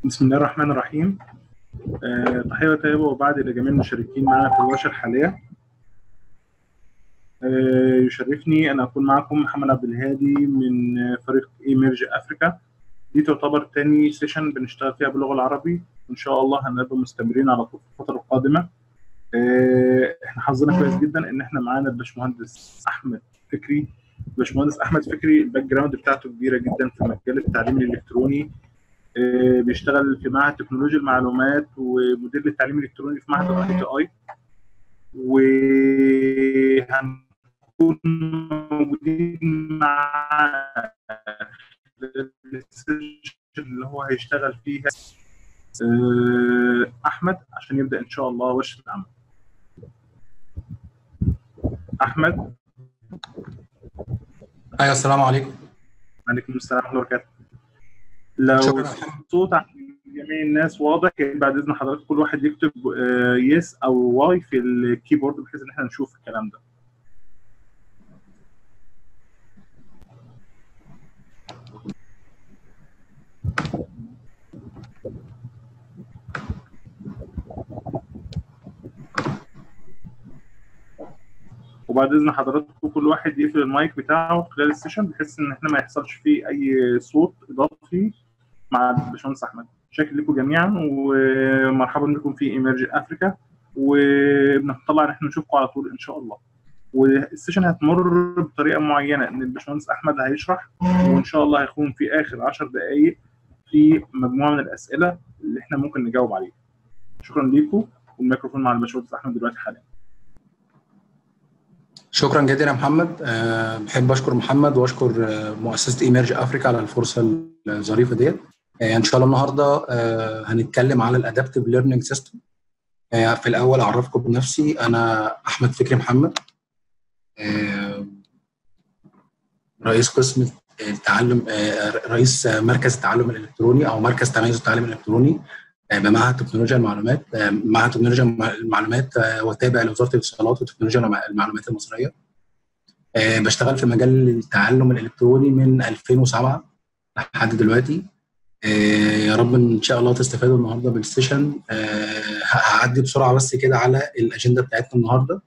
بسم الله الرحمن الرحيم آه، تحية طيبة وبعد لجميع المشاركين معنا في الورشة الحالية آه، يشرفني أن أكون معكم محمد عبد الهادي من فريق إيميرج أفريكا دي تعتبر تاني سيشن بنشتغل فيها باللغة العربي وإن شاء الله هنبقى مستمرين على طول في الفترة القادمة آه، إحنا حظنا كويس جدا إن إحنا معانا الباشمهندس أحمد فكري الباشمهندس أحمد فكري الباك جراوند بتاعته كبيرة جدا في مجال التعليم الإلكتروني بيشتغل في معهد تكنولوجيا المعلومات ومدير للتعليم الالكتروني في معهد الاي تي اي وهنكون موجودين مع اللي هو هيشتغل فيها احمد عشان يبدا ان شاء الله ورشه العمل احمد ايوه السلام عليكم وعليكم السلام ورحمه الله وبركاته لو صوت جميع الناس واضح بعد اذن حضرتك كل واحد يكتب يس او واي في الكيبورد بحيث ان احنا نشوف الكلام ده وبعد اذن حضراتكم كل واحد يقفل المايك بتاعه خلال السيشن بحيث ان احنا ما يحصلش فيه اي صوت اضافي مع الباشمهندس احمد شكرا لكم جميعا ومرحبا بكم في ايمرج افريكا وبنطلع ان احنا نشوفكم على طول ان شاء الله والسيشن هتمر بطريقه معينه ان الباشمهندس احمد هيشرح وان شاء الله هيكون في اخر 10 دقائق في مجموعه من الاسئله اللي احنا ممكن نجاوب عليها شكرا لكم والميكروفون مع الباشمهندس احمد دلوقتي حاليا شكرا جدا يا محمد أه بحب اشكر محمد واشكر مؤسسه ايميرج افريكا على الفرصه الظريفه ديت أه ان شاء الله النهارده أه هنتكلم على الادابتيف ليرنينج سيستم في الاول اعرفكم بنفسي انا احمد فكري محمد رئيس قسم التعلم رئيس مركز التعلم الالكتروني او مركز تميز التعليم الالكتروني بمعهد تكنولوجيا المعلومات معهد تكنولوجيا المعلومات وتابع لوزاره الاتصالات وتكنولوجيا المعلومات المصريه بشتغل في مجال التعلم الالكتروني من 2007 لحد دلوقتي يا رب ان شاء الله تستفادوا النهارده بالسيشن هعدي بسرعه بس كده على الاجنده بتاعتنا النهارده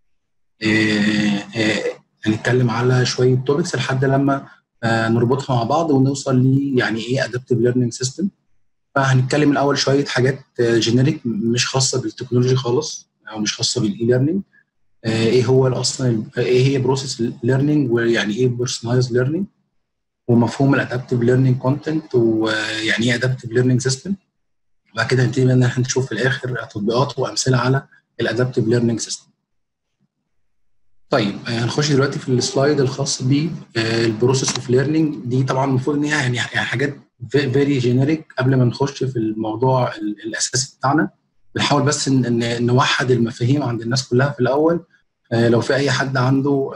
هنتكلم على شويه توبكس لحد لما نربطها مع بعض ونوصل ل يعني ايه ادابتيف ليرنينج سيستم فهنتكلم الاول شويه حاجات جينيريك مش خاصه بالتكنولوجي خالص او مش خاصه بالاي ليرنينج ايه هو اصلا ايه هي بروسيس ليرنينج ويعني ايه بيرسونلايز ليرنينج ومفهوم الادابتيف ليرنينج كونتنت ويعني ايه ادابتيف ليرنينج سيستم بعد كده نبتدي ان احنا نشوف في الاخر تطبيقات وامثله على الادابتيف ليرنينج سيستم طيب هنخش دلوقتي في السلايد الخاص بالبروسيس اوف ليرنينج دي طبعا المفروض ان هي يعني يعني حاجات فيري جينيريك قبل ما نخش في الموضوع الاساسي بتاعنا بنحاول بس ان نوحد المفاهيم عند الناس كلها في الاول لو في اي حد عنده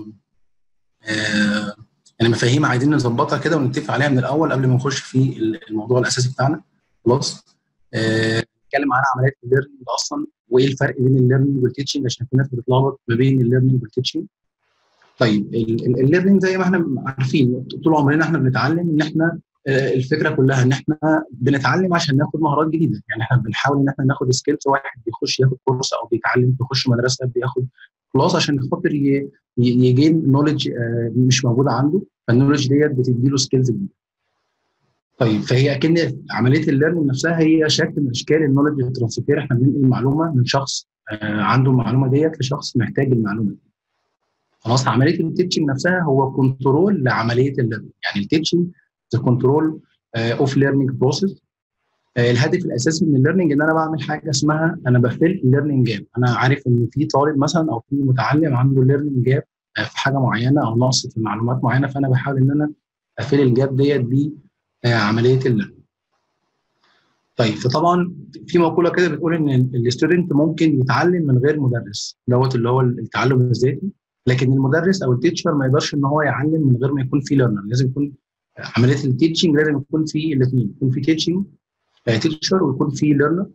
يعني مفاهيم عايزين نظبطها كده ونتفق عليها من الاول قبل ما نخش في الموضوع الاساسي بتاعنا خلاص نتكلم عن عمليات الليرنينج اصلا وايه الفرق بين الليرنينج والتيتشنج عشان في ناس بتتلخبط ما بين الليرنينج والتيتشنج طيب الليرنينج زي ما احنا عارفين طول عمرنا احنا بنتعلم ان احنا الفكره كلها ان احنا بنتعلم عشان ناخد مهارات جديده يعني احنا بنحاول ان احنا ناخد سكيلز واحد بيخش ياخد كورس او بيتعلم بيخش مدرسه بياخد كلاس عشان خاطر يجين نولج مش موجوده عنده فالنولج ديت بتدي له سكيلز جديده طيب فهي اكن عمليه الليرنينج نفسها هي شكل من اشكال النولج ترانسفير احنا بننقل المعلومه من شخص عنده المعلومه ديت لشخص محتاج المعلومه دي خلاص عمليه التيتشنج نفسها هو كنترول لعمليه الليرنينج يعني التيتشنج كنترول اوف ليرنينج بروسيس الهدف الاساسي من الليرنينج ان انا بعمل حاجه اسمها انا بفل الليرنينج جاب انا عارف ان في طالب مثلا او في متعلم عنده ليرنينج جاب في حاجه معينه او نقص في معلومات معينه فانا بحاول ان انا افل الجاب ديت بعمليه الليرنينج طيب فطبعا في مقوله كده بتقول ان الستودنت ممكن يتعلم من غير مدرس دوت اللي هو التعلم الذاتي لكن المدرس او التيتشر ما يقدرش ان هو يعلم من غير ما يكون في ليرنر لازم يكون عمليه التيتشنج لازم يكون في الاثنين يكون في تيتشنج تيتشر ويكون في ليرنر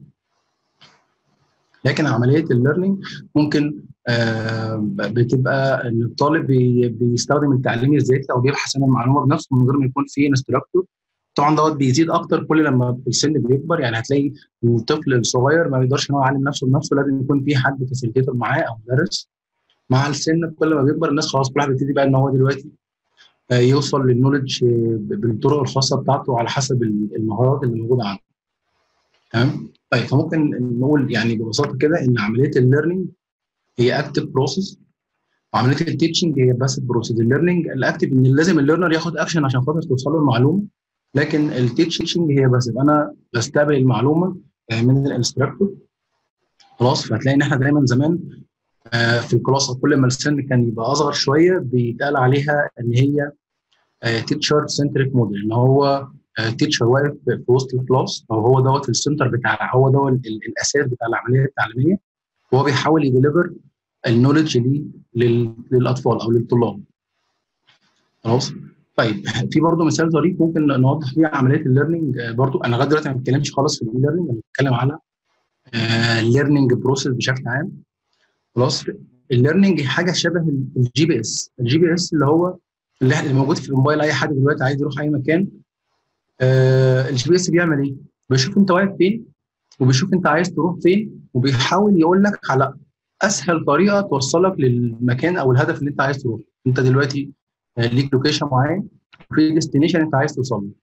لكن عمليه الليرنينج ممكن آه بتبقى ان الطالب بي بيستخدم التعليم الذاتي او بيبحث عن المعلومه بنفسه من غير ما يكون في انستراكتور طبعا دوت بيزيد اكتر كل لما السن بيكبر يعني هتلاقي الطفل الصغير ما بيقدرش ان هو يعلم نفسه بنفسه لازم يكون في حد فاسيليتيتور معاه او مدرس مع السن كل ما بيكبر الناس خلاص كل واحد بيبتدي بقى ان هو دلوقتي يوصل للنولج بالطرق الخاصه بتاعته على حسب المهارات اللي موجوده عنده تمام طيب فممكن نقول يعني ببساطه كده ان عمليه الليرنينج هي اكتف بروسيس وعمليه التيتشنج هي باسيف بروسيس الليرنينج الاكتف ان لازم الليرنر ياخد اكشن عشان خاطر توصل له المعلومه لكن التيتشنج هي باسيف انا بستقبل المعلومه من الانستراكتور خلاص فهتلاقي ان احنا دايما زمان في الكلاس كل ما السن كان يبقى اصغر شويه بيتقال عليها ان هي تيتشر سنتريك موديل ان هو تيتشر واقف في وسط الكلاس او هو دوت السنتر بتاع هو دوت الاساس بتاع العمليه التعليميه وهو بيحاول يديليفر النولج دي للاطفال او للطلاب خلاص طيب في برضه مثال ظريف ممكن نوضح فيه عمليه الليرنينج برضه انا لغايه دلوقتي ما بتكلمش خالص في الليرنينج انا بتكلم على الليرنينج بروسيس بشكل عام خلاص الليرنينج حاجه شبه الجي بي اس الجي بي اس اللي هو اللي موجود في الموبايل اي حد دلوقتي عايز يروح اي مكان آه الجي بي اس بيعمل ايه؟ بيشوف انت واقف فين وبيشوف انت عايز تروح فين وبيحاول يقول لك على اسهل طريقه توصلك للمكان او الهدف اللي انت عايز تروح انت دلوقتي ليك لوكيشن معين في ديستنيشن انت عايز توصل له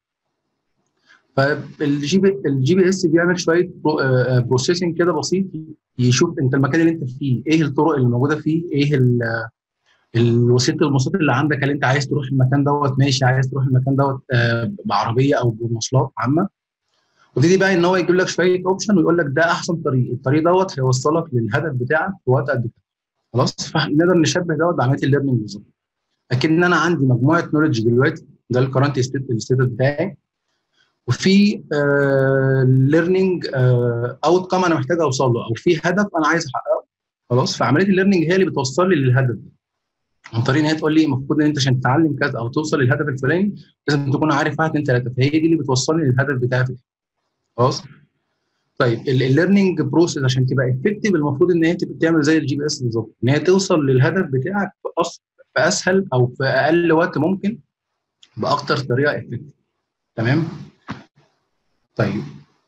فالجي بي الجي بي اس بيعمل شويه بروسيسنج كده بسيط يشوف انت المكان اللي انت فيه ايه الطرق اللي موجوده فيه ايه الوسيله المواصلات اللي عندك اللي انت عايز تروح المكان دوت ماشي عايز تروح المكان دوت بعربيه او بمواصلات عامه وتبتدي بقى ان هو يجيب لك شويه اوبشن ويقول لك ده احسن طريق الطريق دوت هيوصلك للهدف بتاعك في وقت قد كده خلاص فنقدر نشبه دوت بعمليه الليرنينج بالظبط لكن انا عندي مجموعه نولج دلوقتي ده الكرنت ستيتس بتاعي وفي ليرنينج اوت كم انا محتاج اوصل له او في هدف انا عايز احققه خلاص فعمليه الليرنينج هي اللي بتوصل لي للهدف عن طريق ان هي تقول لي المفروض ان انت عشان تتعلم كذا او توصل للهدف الفلاني لازم تكون عارف واحد اثنين ثلاثه فهي دي اللي بتوصلني للهدف بتاعي خلاص طيب الليرنينج بروسيس عشان تبقى افكتيف المفروض ان هي تبقى تعمل زي الجي بي اس بالظبط ان هي توصل للهدف بتاعك في اسهل او في اقل وقت ممكن باكتر طريقه افكتيف تمام طيب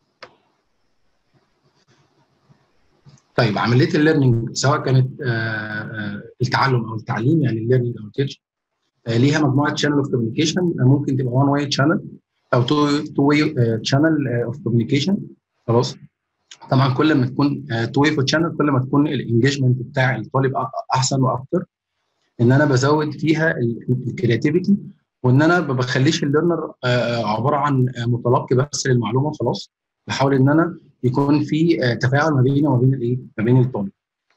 طيب عمليه الليرنينج سواء كانت آآ التعلم او التعليم يعني الليرنينج او التيتش ليها مجموعه شانل اوف كوميونيكيشن ممكن تبقى وان واي شانل او تو تو واي شانل اوف كوميونيكيشن خلاص طبعا كل ما تكون تو واي شانل كل ما تكون الانجيجمنت بتاع الطالب احسن واكتر ان انا بزود فيها الكرياتيفيتي وان انا ما بخليش الليرنر عباره عن متلقي بس للمعلومه خلاص بحاول ان انا يكون في تفاعل ما بيني وما بين الايه؟ ما بين الطالب.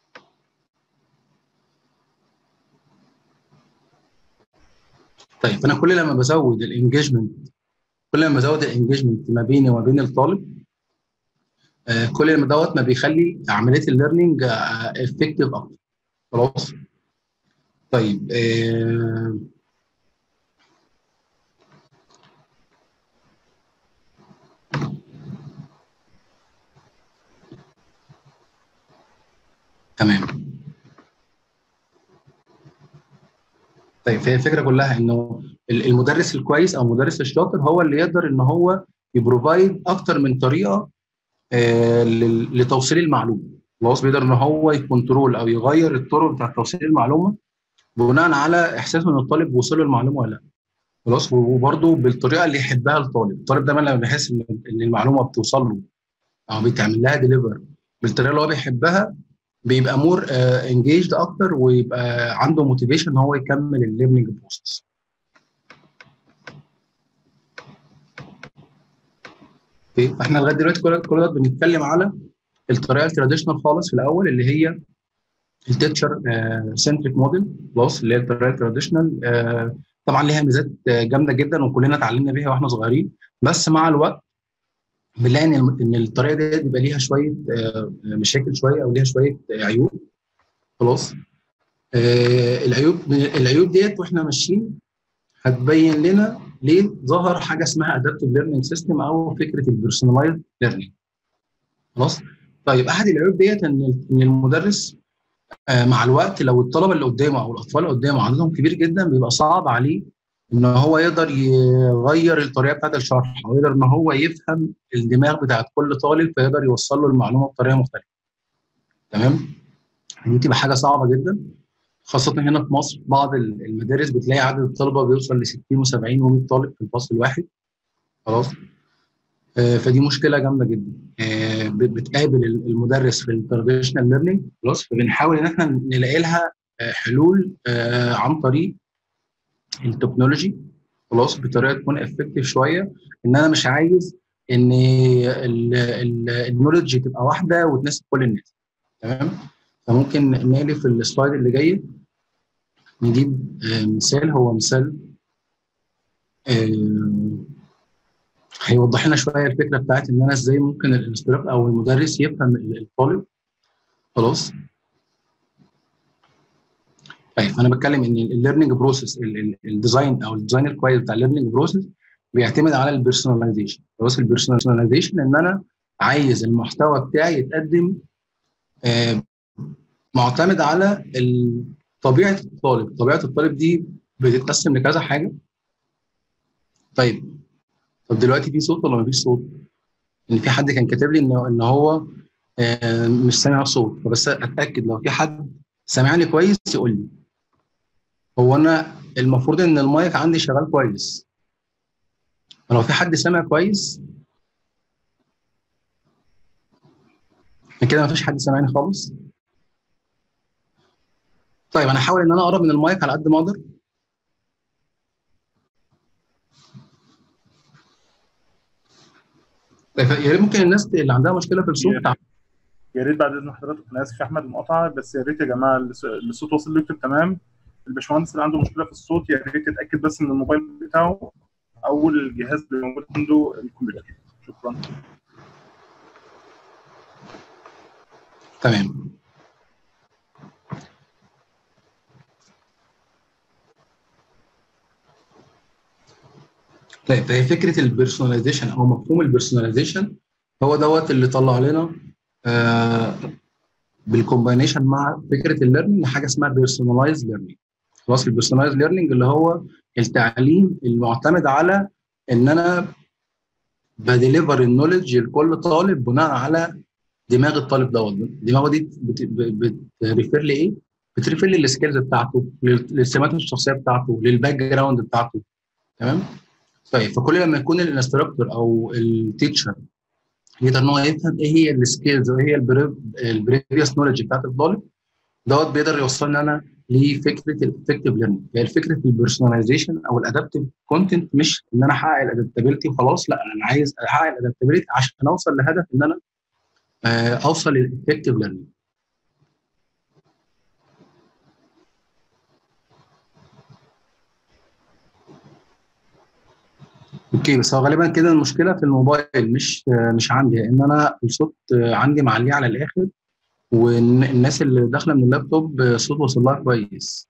طيب فانا كل لما بزود الانجيجمنت كل لما بزود الانجيجمنت ما بيني وما بين الطالب كل ما دوت ما بيخلي عمليه الليرنينج افكتيف اكتر. خلاص؟ طيب آه تمام طيب فهي الفكره كلها انه المدرس الكويس او المدرس الشاطر هو اللي يقدر ان هو يبروفايد اكتر من طريقه آه لتوصيل المعلومه خلاص بيقدر ان هو يكنترول او يغير الطرق بتاعت توصيل المعلومه بناء على احساسه ان الطالب وصل له المعلومه ولا لا خلاص وبرده بالطريقه اللي يحبها الطالب الطالب دايما لما بيحس ان المعلومه بتوصل له او بيتعمل لها ديليفر بالطريقه اللي هو بيحبها بيبقى مور انجيجد اكتر ويبقى عنده موتيفيشن ان هو يكمل الليرنينج بروسيس اوكي فاحنا لغايه دلوقتي كل كل ده بنتكلم على الطريقه التراديشنال خالص في الاول اللي هي التيتشر سنتريك موديل خلاص اللي هي الطريقه التراديشنال طبعا ليها ميزات جامده جدا وكلنا اتعلمنا بيها واحنا صغيرين بس مع الوقت بنلاقي ان ان الطريقه دي بيبقى ليها شويه مشاكل شويه او ليها شويه عيوب خلاص العيوب العيوب ديت واحنا ماشيين هتبين لنا ليه ظهر حاجه اسمها ادابتيف ليرنينج سيستم او فكره البيرسونلايز ليرنينج خلاص طيب احد العيوب ديت ان ان المدرس مع الوقت لو الطلبه اللي قدامه او الاطفال اللي قدامه عددهم كبير جدا بيبقى صعب عليه ان هو يقدر يغير الطريقه بتاعت الشرح او يقدر ان هو يفهم الدماغ بتاعت كل طالب فيقدر يوصل له المعلومه بطريقه مختلفه تمام دي تبقى حاجه صعبه جدا خاصه هنا في مصر بعض المدارس بتلاقي عدد الطلبه بيوصل ل 60 و70 و100 طالب في الفصل الواحد خلاص آه فدي مشكله جامده جدا آه بتقابل المدرس في التراديشنال ليرنينج خلاص فبنحاول ان احنا نلاقي لها آه حلول عن طريق التكنولوجي خلاص بطريقه تكون افكتيف شويه ان انا مش عايز ان النولج تبقى واحده وتناسب كل الناس تمام فممكن نقلب في السلايد اللي جاي نجيب مثال هو مثال هيوضح لنا شويه الفكره بتاعت ان انا ازاي ممكن الانستراكتور او المدرس يفهم الطالب خلاص طيب انا بتكلم ان الليرنينج بروسيس الديزاين او الديزاين الكويس بتاع الليرنينج بروسيس بيعتمد على البيرسوناليزيشن خلاص البيرسوناليزيشن ان انا عايز المحتوى بتاعي يتقدم آه معتمد على طبيعه الطالب طبيعه الطالب دي بتتقسم لكذا حاجه طيب طب دلوقتي في صوت ولا مفيش صوت؟ ان في حد كان كاتب لي ان ان هو آه مش سامع صوت فبس اتاكد لو في حد سامعني كويس يقول لي هو انا المفروض ان المايك عندي شغال كويس فلو في حد سامع كويس كده مفيش حد سامعني خالص طيب انا هحاول ان انا اقرب من المايك على قد ما اقدر طيب يا ريت ممكن الناس اللي عندها مشكله في الصوت يا ريت بعد اذن حضرتك انا اسف يا احمد المقاطعه بس يا ريت يا جماعه الصوت واصل لكم تمام الباشمهندس اللي عنده مشكله في الصوت يا ريت يتاكد بس من الموبايل بتاعه او الجهاز اللي موجود عنده الكمبيوتر شكرا تمام طيب هي فكره البيرسوناليزيشن او مفهوم البيرسوناليزيشن هو دوت اللي طلع لنا آه بالكومباينيشن مع فكره الليرنينج حاجه اسمها بيرسوناليز ليرنينج خلاص البيرسوناليز ليرنينج اللي هو التعليم المعتمد على ان انا بديليفر النولج لكل طالب بناء على دماغ الطالب دوت دماغه دي بتريفير لي ايه؟ بتريفير لي السكيلز بتاعته للسمات الشخصيه بتاعته للباك جراوند بتاعته تمام؟ طيب فكل لما يكون الانستراكتور او التيتشر يقدر ان هو يفهم ايه هي السكيلز وايه هي البريفيوس نولج بتاعت الطالب دوت بيقدر يوصلني انا لفكره الافكتيف ليرنينج هي فكره البيرسوناليزيشن او الادابتيف كونتنت مش ان انا احقق الادابتابيلتي وخلاص لا انا عايز احقق الادابتابيلتي عشان اوصل لهدف ان انا اوصل للافكتيف ليرنينج اوكي بس هو غالبا كده المشكله في الموبايل مش مش عندي لان انا الصوت عندي معليه على الاخر والناس اللي داخله من اللابتوب الصوت وصل لها كويس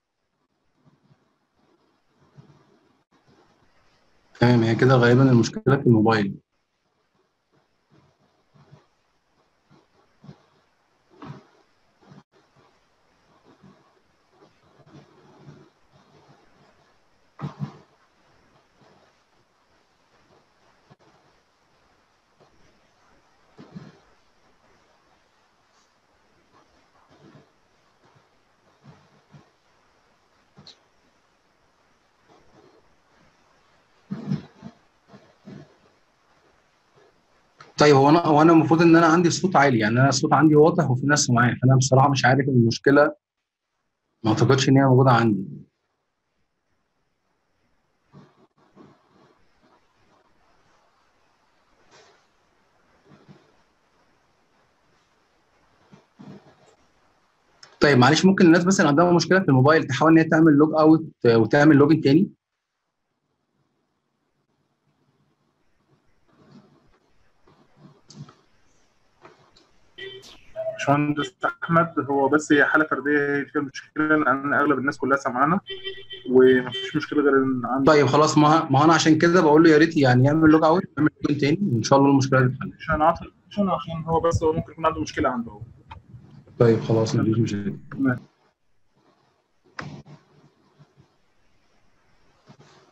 تمام هي كده غالبا المشكله في الموبايل طيب هو انا هو انا المفروض ان انا عندي صوت عالي يعني انا الصوت عندي واضح وفي ناس معايا فانا بصراحه مش عارف المشكله ما اعتقدش ان هي موجوده عندي طيب معلش ممكن الناس مثلا عندها مشكله في الموبايل تحاول ان هي تعمل لوج اوت وتعمل لوجن تاني باشمهندس احمد هو بس هي حاله فرديه هي فيها المشكله لان اغلب الناس كلها سامعانا ومفيش مشكله غير ان عندي طيب خلاص ما ما انا عشان كده بقول له يا ريت يعني يعمل لوج اوت يعمل لوجن تاني وان شاء الله المشكله تتحل عشان عاطل عشان عشان هو بس هو ممكن يكون عنده مشكله عنده هو طيب خلاص مفيش مشكله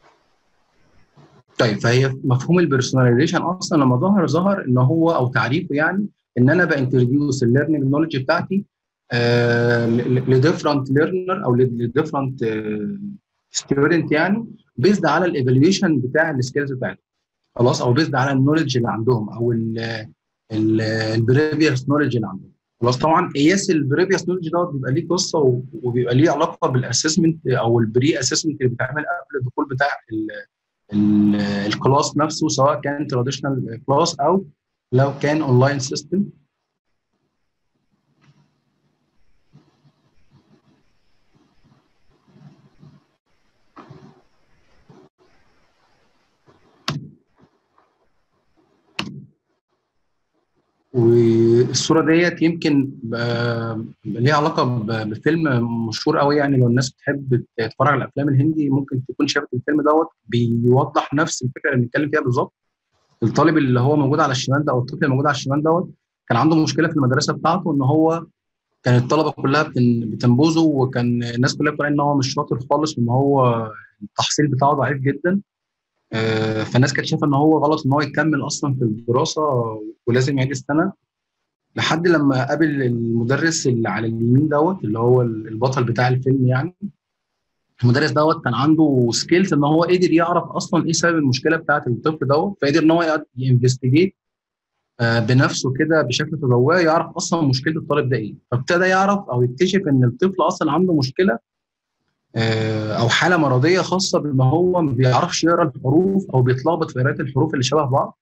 طيب فهي مفهوم البيرسوناليزيشن اصلا لما ظهر ظهر ان هو او تعريفه يعني ان انا بانتروديوس الليرنينج نولج بتاعتي لديفرنت ليرنر او لديفرنت ستودنت يعني بيزد على الايفالويشن بتاع السكيلز بتاعتهم خلاص او بيزد على النولج اللي عندهم او البريفيوس نولج اللي عندهم خلاص طبعا قياس البريفيوس نولج دوت بيبقى ليه قصه وبيبقى ليه علاقه بالاسسمنت او البري اسسمنت اللي بيتعمل قبل الدخول بتاع الكلاس نفسه سواء كان تراديشنال كلاس او لو كان اونلاين سيستم والصوره ديت يمكن ليها علاقه بفيلم مشهور قوي يعني لو الناس بتحب تتفرج على الافلام الهندي ممكن تكون شافت الفيلم دوت بيوضح نفس الفكره اللي بنتكلم فيها بالظبط الطالب اللي هو موجود على الشمال ده او الطفل اللي موجود على الشمال دوت كان عنده مشكله في المدرسه بتاعته ان هو كان الطلبه كلها بتنبذه وكان الناس كلها بتقول ان هو مش شاطر خالص وان هو التحصيل بتاعه ضعيف جدا فالناس كانت شايفه ان هو غلط ان هو يكمل اصلا في الدراسه ولازم يعيد السنه لحد لما قابل المدرس اللي على اليمين دوت اللي هو البطل بتاع الفيلم يعني المدرس دوت كان عنده سكيلز ان هو قدر يعرف اصلا ايه سبب المشكله بتاعه الطفل دوت فقدر ان هو ينفستيجيت بنفسه كده بشكل تطوعي يعرف اصلا مشكله الطالب ده ايه فابتدى يعرف او يكتشف ان الطفل اصلا عنده مشكله او حاله مرضيه خاصه بان هو ما بيعرفش يقرا الحروف او بيتلخبط في قراءه الحروف اللي شبه بعض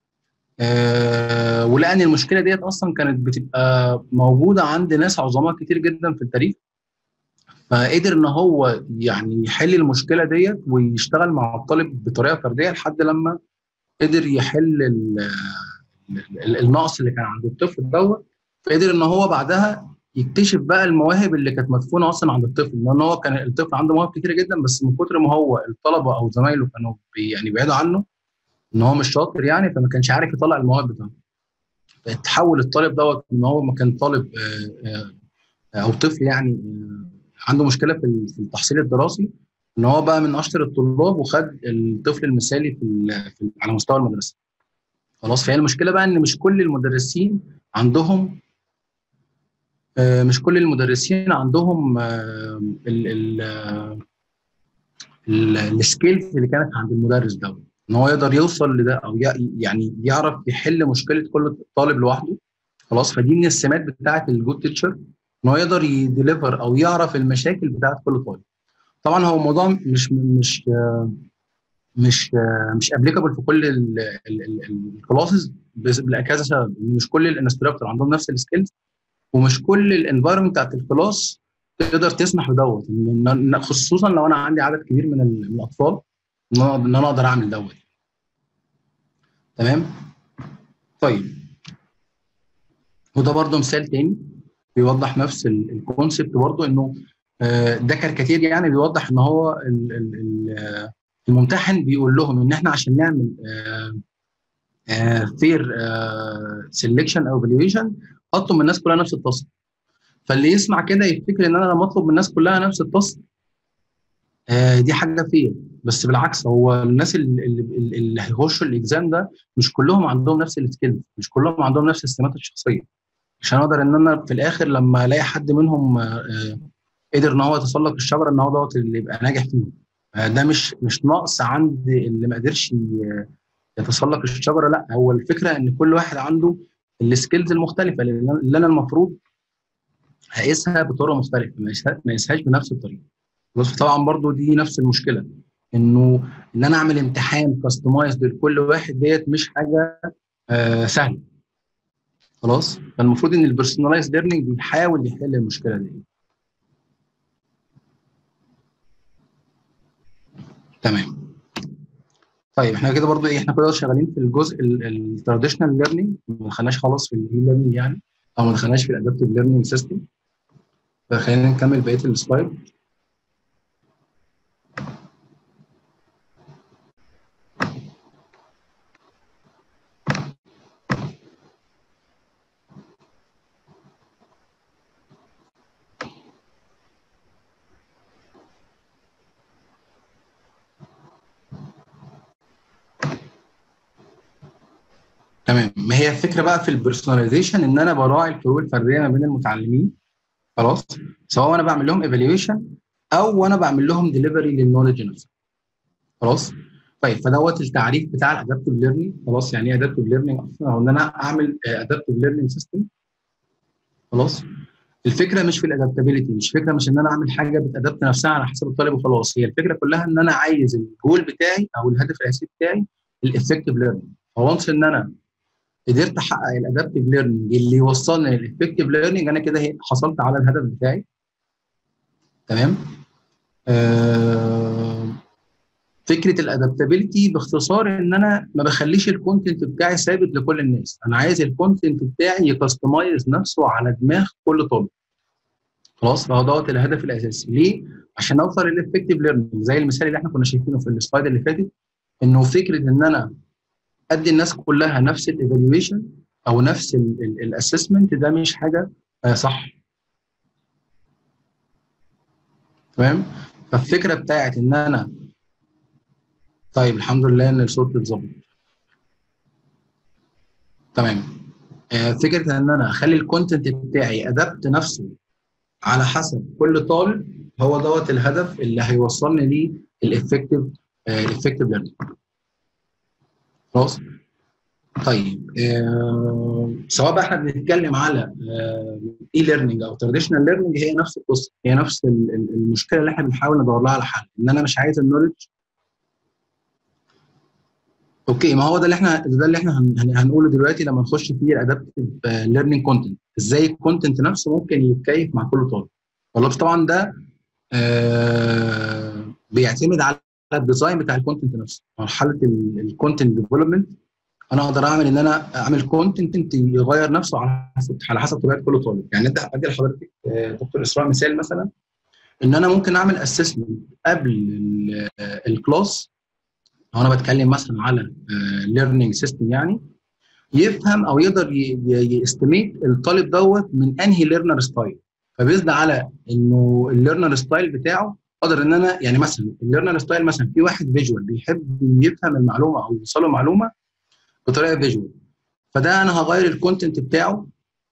أه ولان المشكله ديت اصلا كانت بتبقى موجوده عند ناس عظماء كتير جدا في التاريخ فقدر ان هو يعني يحل المشكله ديت ويشتغل مع الطالب بطريقه فرديه لحد لما قدر يحل النقص اللي كان عند الطفل دوت فقدر ان هو بعدها يكتشف بقى المواهب اللي كانت مدفونه اصلا عند الطفل لان هو كان الطفل عنده مواهب كتيره جدا بس من كتر ما هو الطلبه او زمايله كانوا بي يعني بيبعدوا عنه ان هو مش شاطر يعني فما كانش عارف يطلع المواهب بتاعته فتحول الطالب دوت ان هو ما كان طالب او طفل يعني عنده مشكله في التحصيل الدراسي ان هو بقى من اشطر الطلاب وخد الطفل المثالي في, في على مستوى المدرسه خلاص فهي المشكله بقى ان مش كل المدرسين عندهم مش كل المدرسين عندهم السكيلز اللي كانت عند المدرس ده ان هو يقدر يوصل لده او يعني يعرف يحل مشكله كل طالب لوحده خلاص فدي من السمات بتاعه الجود تيتشر ان هو يقدر يديليفر او يعرف المشاكل بتاعه كل طالب طبعا هو الموضوع مش مش مش مش ابليكابل في كل الكلاسز لكذا سبب مش كل الانستراكتور عندهم نفس السكيلز ومش كل الانفايرمنت بتاعت الكلاس تقدر تسمح بدوت خصوصا لو انا عندي عدد كبير من الاطفال ان انا اقدر اعمل دوت تمام طيب وده برضه مثال تاني بيوضح نفس الكونسبت برضه انه ده كاريكاتير يعني بيوضح ان هو الممتحن بيقول لهم ان احنا عشان نعمل فير سيلكشن او ايفالويشن اطلب من الناس كلها نفس التصل فاللي يسمع كده يفتكر ان انا لما اطلب من الناس كلها نفس التصل آه دي حاجه فيا بس بالعكس هو الناس اللي, اللي, اللي هيخشوا الاكزام ده مش كلهم عندهم نفس السكيلز مش كلهم عندهم نفس السمات الشخصيه عشان اقدر ان انا في الاخر لما الاقي حد منهم آه قدر ان هو يتسلق الشجره ان هو دوت اللي يبقى ناجح فيه آه ده مش مش نقص عند اللي ما قدرش يتسلق الشجره لا هو الفكره ان كل واحد عنده السكيلز المختلفه اللي انا المفروض هقيسها بطريقه مختلفه ما اقيسهاش بنفس الطريقه بس طبعا برضو دي نفس المشكله انه ان انا اعمل امتحان كاستمايز لكل واحد ديت مش حاجه آه سهله خلاص فالمفروض ان البيرسوناليز ليرنينج بيحاول يحل المشكله دي تمام طيب احنا كده برضو ايه احنا كده شغالين في الجزء التراديشنال ليرنينج ما دخلناش خالص في الهي ليرنينج يعني او ما دخلناش في الادابتيف ليرنينج سيستم فخلينا نكمل بقيه السلايد تمام ما هي الفكره بقى في البيرسوناليزيشن ان انا براعي الفروق الفرديه ما بين المتعلمين خلاص سواء وانا بعمل لهم ايفالويشن او وانا بعمل لهم ديليفري للنولج نفسه خلاص طيب فدوت التعريف بتاع الادابتيف ليرنينج خلاص يعني ايه ادابتيف ليرنينج اصلا هو ان انا اعمل ادابتيف ليرنينج سيستم خلاص الفكره مش في الادابتابيلتي مش فكره مش ان انا اعمل حاجه بتادبت نفسها على حسب الطالب وخلاص هي الفكره كلها ان انا عايز الجول بتاعي او الهدف الاساسي بتاعي الافكتيف ليرنينج فونس ان انا قدرت احقق الادابتيف ليرنينج اللي يوصلني للافكتيف ليرنينج انا كده حصلت على الهدف بتاعي تمام آه فكره الادابتابيلتي باختصار ان انا ما بخليش الكونتنت بتاعي ثابت لكل الناس انا عايز الكونتنت بتاعي يكستمايز نفسه على دماغ كل طالب خلاص فهو دوت الهدف الاساسي ليه عشان اوصل للافكتيف ليرنينج زي المثال اللي احنا كنا شايفينه في السلايد اللي فاتت انه فكره ان انا ادي الناس كلها نفس الايفالويشن او نفس الاسسمنت ده مش حاجه صح تمام فالفكره بتاعت ان انا طيب الحمد لله ان الصوت اتظبط تمام فكره ان انا اخلي الكونتنت بتاعي ادبت نفسه على حسب كل طالب هو دوت الهدف اللي هيوصلني ليه الافكتيف الافكتيف ليرنينج خلاص طيب آه سواء بقى احنا بنتكلم على اي ليرنينج او تراديشنال ليرنينج هي نفس القصه هي نفس المشكله اللي احنا بنحاول ندور لها على حل ان انا مش عايز النولج اوكي ما هو ده اللي احنا ده اللي احنا هن هنقوله دلوقتي لما نخش في الادابتيف ليرنينج كونتنت ازاي الكونتنت نفسه ممكن يتكيف مع كل طالب والله بس طبعا ده آه بيعتمد على الديزاين بتاع الكونتنت نفسه مرحله الكونتنت ديفلوبمنت انا اقدر اعمل ان انا اعمل كونتنت يغير نفسه على حسب على حسب طبيعه كل طالب يعني انت ادي لحضرتك دكتور اسراء مثال مثلا ان انا ممكن اعمل اسسمنت قبل الكلاس لو انا بتكلم مثلا على ليرنينج سيستم يعني يفهم او يقدر يستميت الطالب دوت من انهي ليرنر ستايل فبيزد على انه الليرنر ستايل بتاعه اقدر ان انا يعني مثلا الليرنر ستايل مثلا في واحد فيجوال بيحب يفهم المعلومه او يوصله معلومه بطريقه فيجوال فده انا هغير الكونتنت بتاعه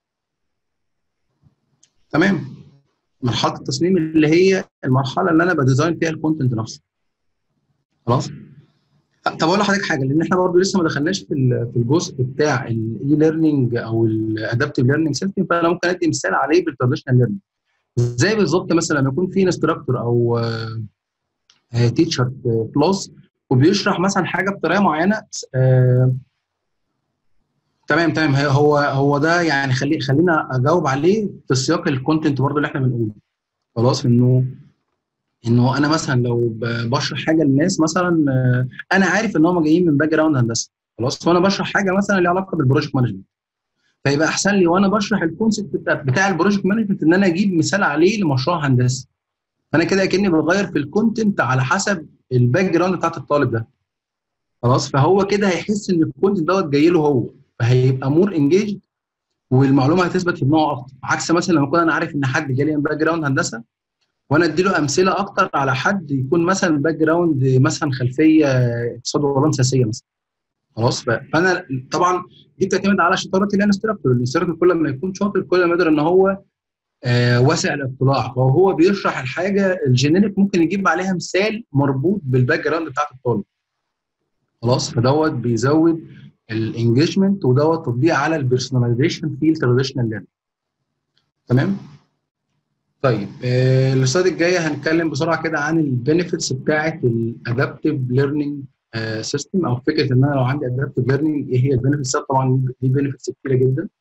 تمام مرحله التصميم اللي هي المرحله اللي انا بديزاين فيها الكونتنت نفسه خلاص طب اقول لحضرتك حاجه لان احنا برضه لسه ما دخلناش في في الجزء بتاع الاي ليرنينج او الادابتيف ليرنينج سيستم فانا ممكن ادي مثال عليه بالتراديشنال ليرنينج ازاي بالظبط مثلا لما يكون في انستراكتور او تيتشر كلاس وبيشرح مثلا حاجه بطريقه معينه آه تمام تمام هو هو ده يعني خلي خلينا اجاوب عليه في سياق الكونتنت برضه اللي احنا بنقوله خلاص انه انه انا مثلا لو بشرح حاجه للناس مثلا انا عارف ان هم جايين من باك جراوند هندسه خلاص وانا بشرح حاجه مثلا ليها علاقه بالبروجكت مانجمنت فيبقى احسن لي وانا بشرح الكونسيبت بتاع البروجكت مانجمنت ان انا اجيب مثال عليه لمشروع هندسي فانا كده كاني بغير في الكونتنت على حسب الباك جراوند بتاعت الطالب ده خلاص فهو كده هيحس ان الكونتنت دوت جاي له هو فهيبقى مور انجيجد والمعلومه هتثبت في دماغه اكتر عكس مثلا لما اكون انا عارف ان حد جاي لي من باك جراوند هندسه وانا ادي له امثله اكتر على حد يكون مثلا باك جراوند مثلا خلفيه اقتصاد وعلوم سياسيه مثلا خلاص فانا طبعا دي بتعتمد على شطاره الانستراكتور الانستراكتور كل ما يكون شاطر كل ما يقدر ان هو آه واسع الاطلاع فهو بيشرح الحاجه الجينيريك ممكن يجيب عليها مثال مربوط بالباك جراوند بتاعت الطالب خلاص فدوت بيزود الانجيجمنت ودوت تطبيق على البيرسوناليزيشن في التراديشنال ليرنينج تمام طيب آه السلايد الجايه هنتكلم بسرعه كده عن البينيفيتس بتاعه الادابتيف ليرنينج سيستم او فكره ان انا لو عندي ادابتيف ليرنينج ايه هي البينيفيتس طبعا دي بينيفيتس كتيره جدا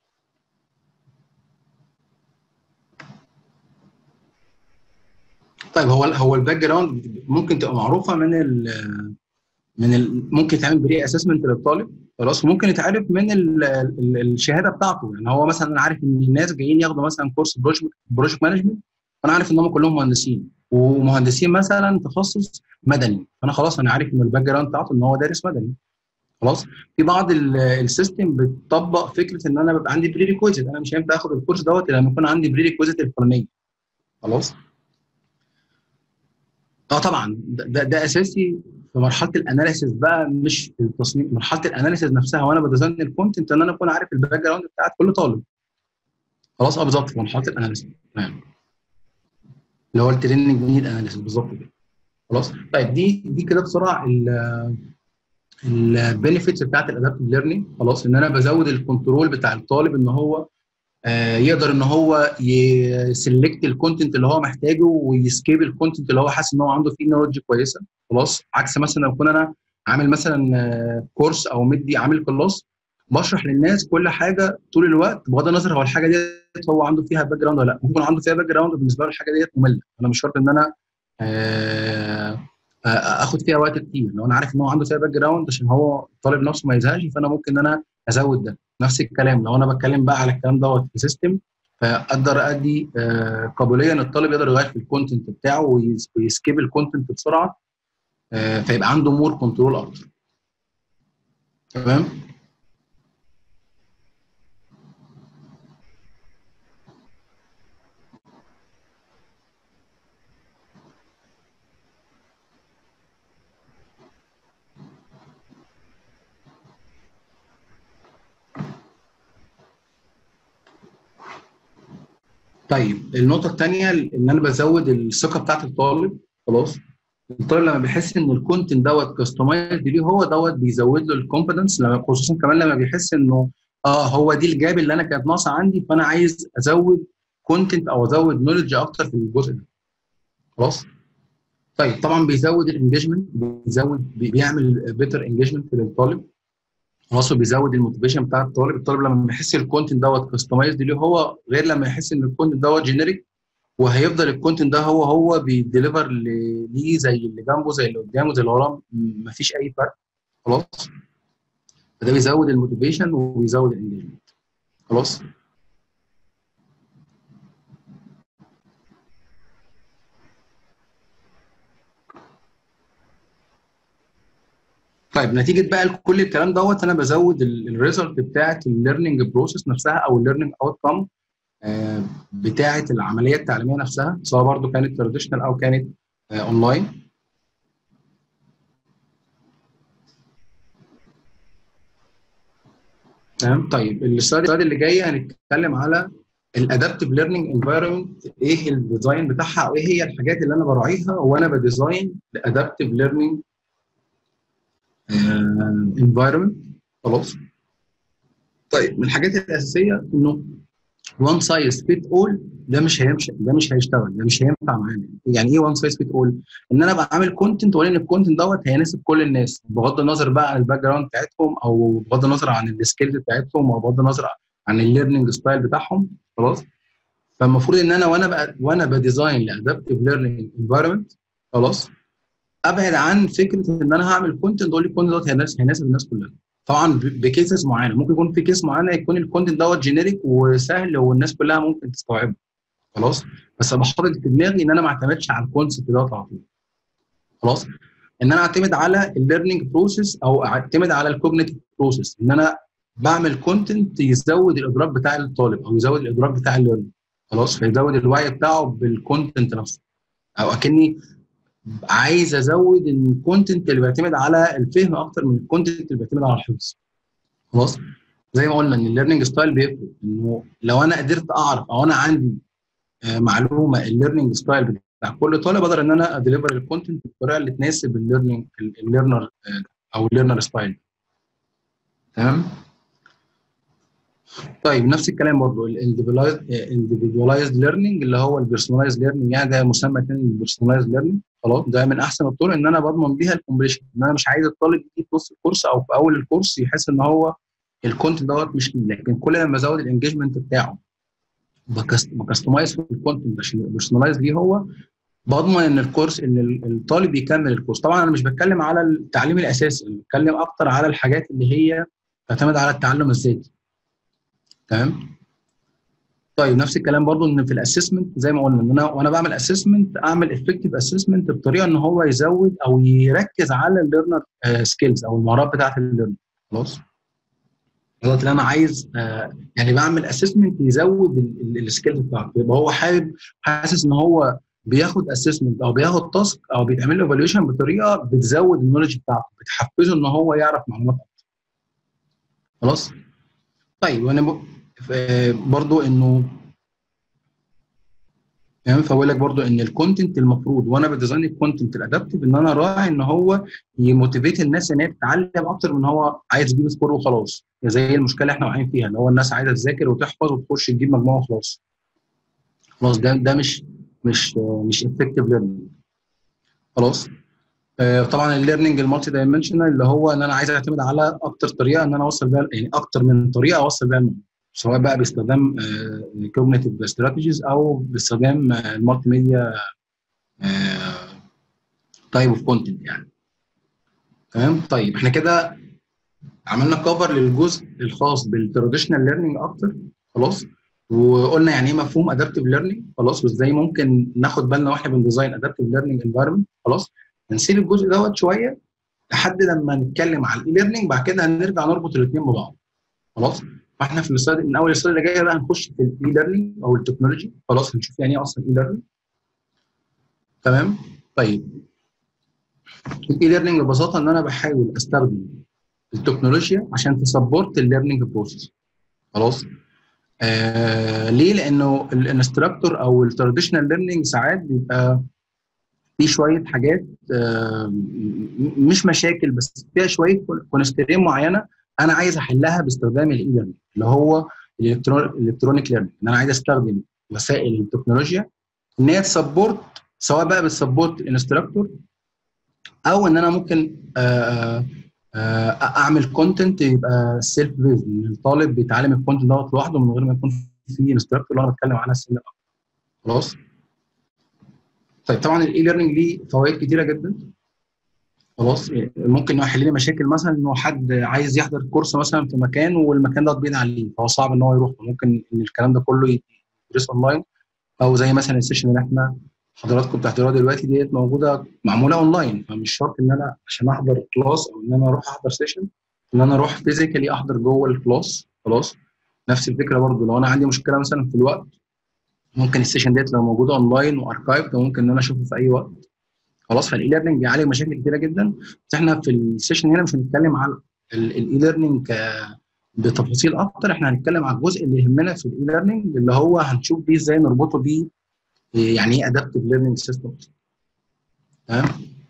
طيب هو هو الباك جراوند ممكن تبقى معروفه من ال من ال ممكن يتعمل بري اسسمنت للطالب خلاص وممكن يتعرف من ال ال الشهاده بتاعته يعني هو مثلا انا عارف ان الناس جايين ياخدوا مثلا كورس بروجكت بروجكت مانجمنت وانا عارف ان هم كلهم مهندسين ومهندسين مثلا تخصص مدني فانا خلاص انا عارف ان الباك جراوند بتاعته ان هو دارس مدني خلاص في بعض السيستم بتطبق فكره ان انا بيبقى عندي بري ريكويزيت انا مش هينفع اخد الكورس دوت الا لما يكون عندي بري ريكويزيت الفلانيه خلاص اه طبعا ده, ده اساسي في مرحله الاناليسيس بقى مش في التصميم مرحله الاناليسيس نفسها وانا بديزاين الكونتنت ان انا اكون عارف الباك جراوند بتاعت كل طالب خلاص اه بالظبط في مرحله الاناليسيس تمام اللي هو التريننج نيد اناليسيس بالظبط كده خلاص طيب دي دي كده بسرعه البنفيتس بتاعت الادابتيف ليرنينج خلاص ان انا بزود الكنترول بتاع الطالب ان هو آه يقدر ان هو يسلكت الكونتنت اللي هو محتاجه ويسكيب الكونتنت اللي هو حاسس ان هو عنده فيه نولج كويسه خلاص عكس مثلا لو كنت انا عامل مثلا كورس او مدي عامل كلاس بشرح للناس كل حاجه طول الوقت بغض النظر هو الحاجه ديت هو عنده فيها باك جراوند ولا لا ممكن عنده فيها باك جراوند بالنسبه له الحاجه ديت ممله انا مش شرط ان انا آه اخد فيها وقت كتير لو انا عارف ان هو عنده فيها باك جراوند عشان هو الطالب نفسه ما يزهقش فانا ممكن ان انا ازود ده نفس الكلام لو انا بتكلم بقى على الكلام دوت في سيستم فاقدر ادي آه قابليه ان الطالب يقدر يغير في الكونتنت بتاعه ويسكيب الكونتنت بسرعه آه فيبقى عنده مور كنترول اكتر تمام طيب النقطة الثانية إن أنا بزود الثقة بتاعت الطالب خلاص الطالب لما بيحس إن الكونتنت دوت كاستمايز ليه هو دوت بيزود له الكونفدنس خصوصا كمان لما بيحس إنه اه هو دي الجاب اللي أنا كانت ناقصة عندي فأنا عايز أزود كونتنت أو أزود نولج أكتر في الجزء ده خلاص طيب طبعا بيزود الانجيجمنت بيزود بيعمل بيتر انجيجمنت للطالب خلاص بيزود الموتيفيشن بتاع الطالب الطالب لما بيحس الكونتنت دوت كاستمايزد ليه هو غير لما يحس ان الكونتنت دوت جينيريك وهيفضل الكونتنت ده هو هو بيديليفر ليه زي اللي جنبه زي اللي قدامه زي اللي وراه مفيش اي فرق خلاص فده بيزود الموتيفيشن وبيزود الانجيجمنت خلاص طيب نتيجه بقى كل الكلام دوت انا بزود الريزلت بتاعه الليرنينج بروسيس نفسها او الليرنينج اوت كام بتاعه العمليه التعليميه نفسها سواء برضو كانت تراديشنال او كانت اونلاين تمام طيب السلايد اللي جاي هنتكلم على الادابتيف ليرنينج انفايرمنت ايه الديزاين بتاعها او ايه هي الحاجات اللي انا براعيها وانا بديزاين الادابتيف ليرنينج انفايرمنت خلاص طيب من الحاجات الاساسيه انه وان سايز فيت اول ده مش هيمشي ده مش هيشتغل ده مش هينفع معانا يعني ايه وان سايز فيت اول ان انا ابقى عامل كونتنت واقول ان الكونتنت دوت هيناسب كل الناس بغض النظر بقى عن الباك جراوند بتاعتهم او بغض النظر عن السكيلز بتاعتهم او بغض النظر عن الليرنينج ستايل بتاعهم خلاص فالمفروض ان انا وانا بقى وانا بديزاين لادابتيف ليرنينج انفايرمنت خلاص ابعد عن فكره ان انا هعمل كونتنت اقول الكونتنت دوت هيناسب الناس كلها طبعا بكيسز معينه ممكن يكون في كيس معينه يكون الكونتنت دوت جينيريك وسهل والناس كلها ممكن تستوعبه خلاص بس ابقى حاطط في دماغي ان انا ما اعتمدش على الكونسيبت دوت على طول خلاص ان انا اعتمد على الليرنينج بروسيس او اعتمد على الكوجنيتيف بروسيس ان انا بعمل كونتنت يزود الادراك بتاع الطالب او يزود الادراك بتاع الليرنينج خلاص فيزود الوعي بتاعه بالكونتنت نفسه او اكني عايز ازود الكونتنت اللي بيعتمد على الفهم اكتر من الكونتنت اللي بيعتمد على الحفظ خلاص زي ما قلنا ان الليرنينج ستايل بيفرق انه لو انا قدرت اعرف او انا عندي آه معلومه الليرنينج ستايل بتاع كل طالب اقدر ان انا اديليفر الكونتنت بالطريقه اللي تناسب الليرنينج الليرنر او الليرنر ستايل تمام طيب نفس الكلام برضه الانديفيدواليزد ليرنينج اللي هو البيرسونلايز ليرنينج يعني ده مسمى ثاني للبيرسونلايز ليرنينج خلاص ده من احسن الطرق ان انا بضمن بيها الكومبليشن ان انا مش عايز الطالب يجي في نص الكورس او في اول الكورس يحس ان هو الكونتنت دوت مش ليه لكن كل ما ازود الانجيجمنت بتاعه بكستمايز في الكونتنت عشان البيرسونلايز ليه هو بضمن ان الكورس ان الطالب يكمل الكورس طبعا انا مش بتكلم على التعليم الاساسي انا بتكلم اكتر على الحاجات اللي هي تعتمد على التعلم الذاتي تمام طيب نفس الكلام برضو ان في الاسسمنت زي ما قلنا ان انا وانا بعمل اسسمنت اعمل افكتيف اسسمنت بطريقه ان هو يزود او يركز على الليرنر سكيلز او المهارات بتاعه الليرنر خلاص دوت اللي انا عايز آه يعني بعمل اسسمنت يزود السكيلز بتاعته يبقى هو حابب حاسس ان هو بياخد اسسمنت او بياخد تاسك او بيتعمل له ايفالويشن بطريقه بتزود النولج بتاعته بتحفزه ان هو يعرف معلومات اكتر خلاص طيب وانا برضو انه تمام فبقول لك برضو ان الكونتنت المفروض وانا بديزاين الكونتنت الادابتيف ان انا راعي ان هو يموتيفيت الناس ان هي تتعلم اكتر من هو عايز يجيب سكور وخلاص زي المشكله اللي احنا واقعين فيها اللي هو الناس عايزه تذاكر وتحفظ وتخش تجيب مجموعه وخلاص خلاص ده ده مش مش مش افكتيف ليرنينج خلاص آه طبعا الليرنينج المالتي دايمنشنال اللي هو ان انا عايز اعتمد على اكتر طريقه ان انا اوصل بيها يعني اكتر من طريقه اوصل بيها المعلومه سواء بقى باستخدام كوجنيتيف استراتيجيز او باستخدام المالتي ميديا تايب اوف كونتنت يعني تمام طيب احنا كده عملنا كفر للجزء الخاص بالتراديشنال ليرنينج اكتر خلاص وقلنا يعني ايه مفهوم ادابتيف ليرنينج خلاص وازاي ممكن ناخد بالنا واحنا بنديزاين ادابتيف ليرنينج انفايرمنت خلاص هنسيب الجزء دوت شويه لحد لما نتكلم على الاي ليرنينج بعد كده هنرجع نربط الاثنين ببعض خلاص فاحنا في السلايد من اول السلايد اللي جايه بقى هنخش في الاي ليرنينج او التكنولوجي خلاص هنشوف يعني ايه اصلا اي ليرنينج تمام طيب الاي ليرنينج ببساطه ان انا بحاول استخدم التكنولوجيا عشان تسبورت الليرنينج بروسيس خلاص آه ليه؟ لانه الانستراكتور او التراديشنال ليرنينج ساعات بيبقى في شويه حاجات آه مش مشاكل بس فيها شويه كونسترين معينه انا عايز احلها باستخدام الاي ليرنينج اللي هو الالكترونيك ليرنينج ان انا عايز استخدم وسائل التكنولوجيا ان هي تسبورت سواء بقى بتسبورت الانستراكتور او ان انا ممكن آه آه اعمل كونتنت يبقى سيلف بيز ان الطالب بيتعلم الكونتنت دوت لوحده من غير ما يكون في انستراكتور اللي انا بتكلم عنها السنه خلاص طيب طبعا الاي ليرنينج ليه فوائد كتيره جدا خلاص ممكن يحل لي مشاكل مثلا انه حد عايز يحضر كورس مثلا في مكان والمكان ده بعيد عليه فهو صعب ان هو يروح ممكن ان الكلام ده كله يدرس اونلاين او زي مثلا السيشن اللي احنا حضراتكم بتحضروها دلوقتي ديت موجوده معموله اونلاين فمش شرط ان انا عشان احضر كلاس او ان انا اروح احضر سيشن ان انا اروح فيزيكالي احضر جوه الكلاس خلاص نفس الفكره برضو لو انا عندي مشكله مثلا في الوقت ممكن السيشن ديت لو موجوده اونلاين واركايف ممكن ان انا اشوفه في اي وقت خلاص فالاي ليرنينج بيعالج مشاكل كتيره جدا بس احنا في السيشن هنا مش هنتكلم على الاي ليرنينج بتفاصيل اكتر احنا هنتكلم على الجزء اللي يهمنا في الاي ليرنينج اللي هو هنشوف بيه ازاي نربطه بيه يعني ايه ادابتيف ليرنينج سيستم تمام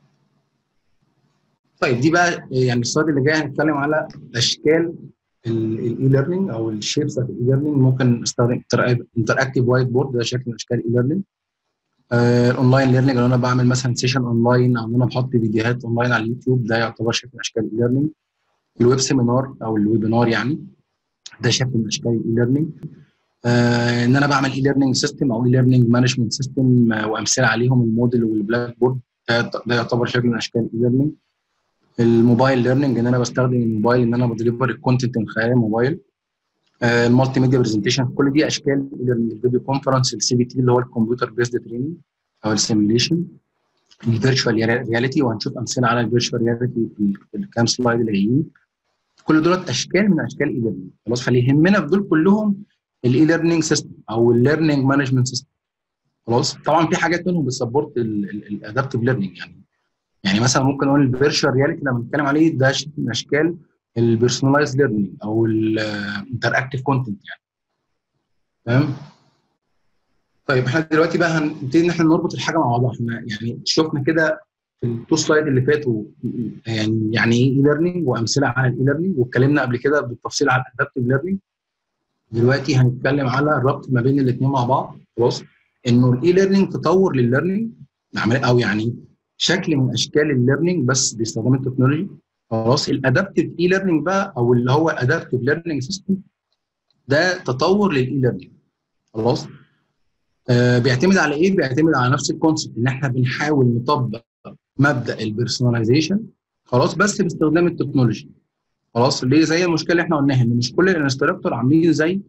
طيب دي بقى يعني السلايد اللي جاي هنتكلم على اشكال الاي ليرنينج او الشيبس بتاعت الاي ليرنينج ممكن نستخدم انتر اكتيف وايت بورد ده شكل من اشكال الاي ليرنينج الاونلاين ليرنينج لو انا بعمل مثلا سيشن اونلاين او ان انا بحط فيديوهات اونلاين على اليوتيوب ده يعتبر شكل من اشكال الاي ليرنينج الويب سيمينار او الويبينار يعني ده شكل من اشكال الاي ليرنينج آه ان انا بعمل اي ليرنينج سيستم او اي ليرنينج مانجمنت سيستم وامثله عليهم الموديل والبلاك بورد ده, ده يعتبر شكل من اشكال الاي ليرنينج الموبايل ليرنينج ان انا بستخدم الموبايل ان انا بديليفر الكونتنت من خلال الموبايل آه المالتي ميديا برزنتيشن كل دي اشكال الفيديو كونفرنس السي بي تي اللي هو الكمبيوتر بيزد تريننج او السيميليشن الفيرتشوال رياليتي وهنشوف امثله على الفيرتشوال رياليتي في الكام سلايد اللي جايين كل دولت اشكال من اشكال الاي ليرنينج خلاص فاللي يهمنا في دول كلهم الاي ليرنينج سيستم او الليرنينج مانجمنت سيستم خلاص طبعا في حاجات منهم بتسبورت الادابتيف ليرنينج يعني يعني مثلا ممكن نقول الفيرتشوال رياليتي لما بنتكلم عليه ده من اشكال البيرسونلايز ليرنينج او الانتر اكتيف كونتنت يعني تمام طيب احنا دلوقتي بقى هنبتدي ان احنا نربط الحاجه مع بعضها احنا يعني شفنا كده في التو سلايد اللي فاتوا يعني يعني ايه اي ليرنينج وامثله على الاي ليرنينج واتكلمنا قبل كده بالتفصيل على الادابتيف ليرنينج دلوقتي هنتكلم على الربط ما بين الاثنين مع بعض خلاص انه الاي ليرنينج تطور للليرنينج او يعني شكل من اشكال الليرنينج بس باستخدام التكنولوجي خلاص الادابتيف اي ليرنينج بقى او اللي هو ادابتيف ليرنينج سيستم ده تطور للاي ليرنينج خلاص آه بيعتمد على ايه؟ بيعتمد على نفس الكونسيبت ان احنا بنحاول نطبق مبدا البيرسوناليزيشن خلاص بس باستخدام التكنولوجي خلاص ليه زي المشكله اللي احنا قلناها ان مش كل الانستراكتور عاملين زي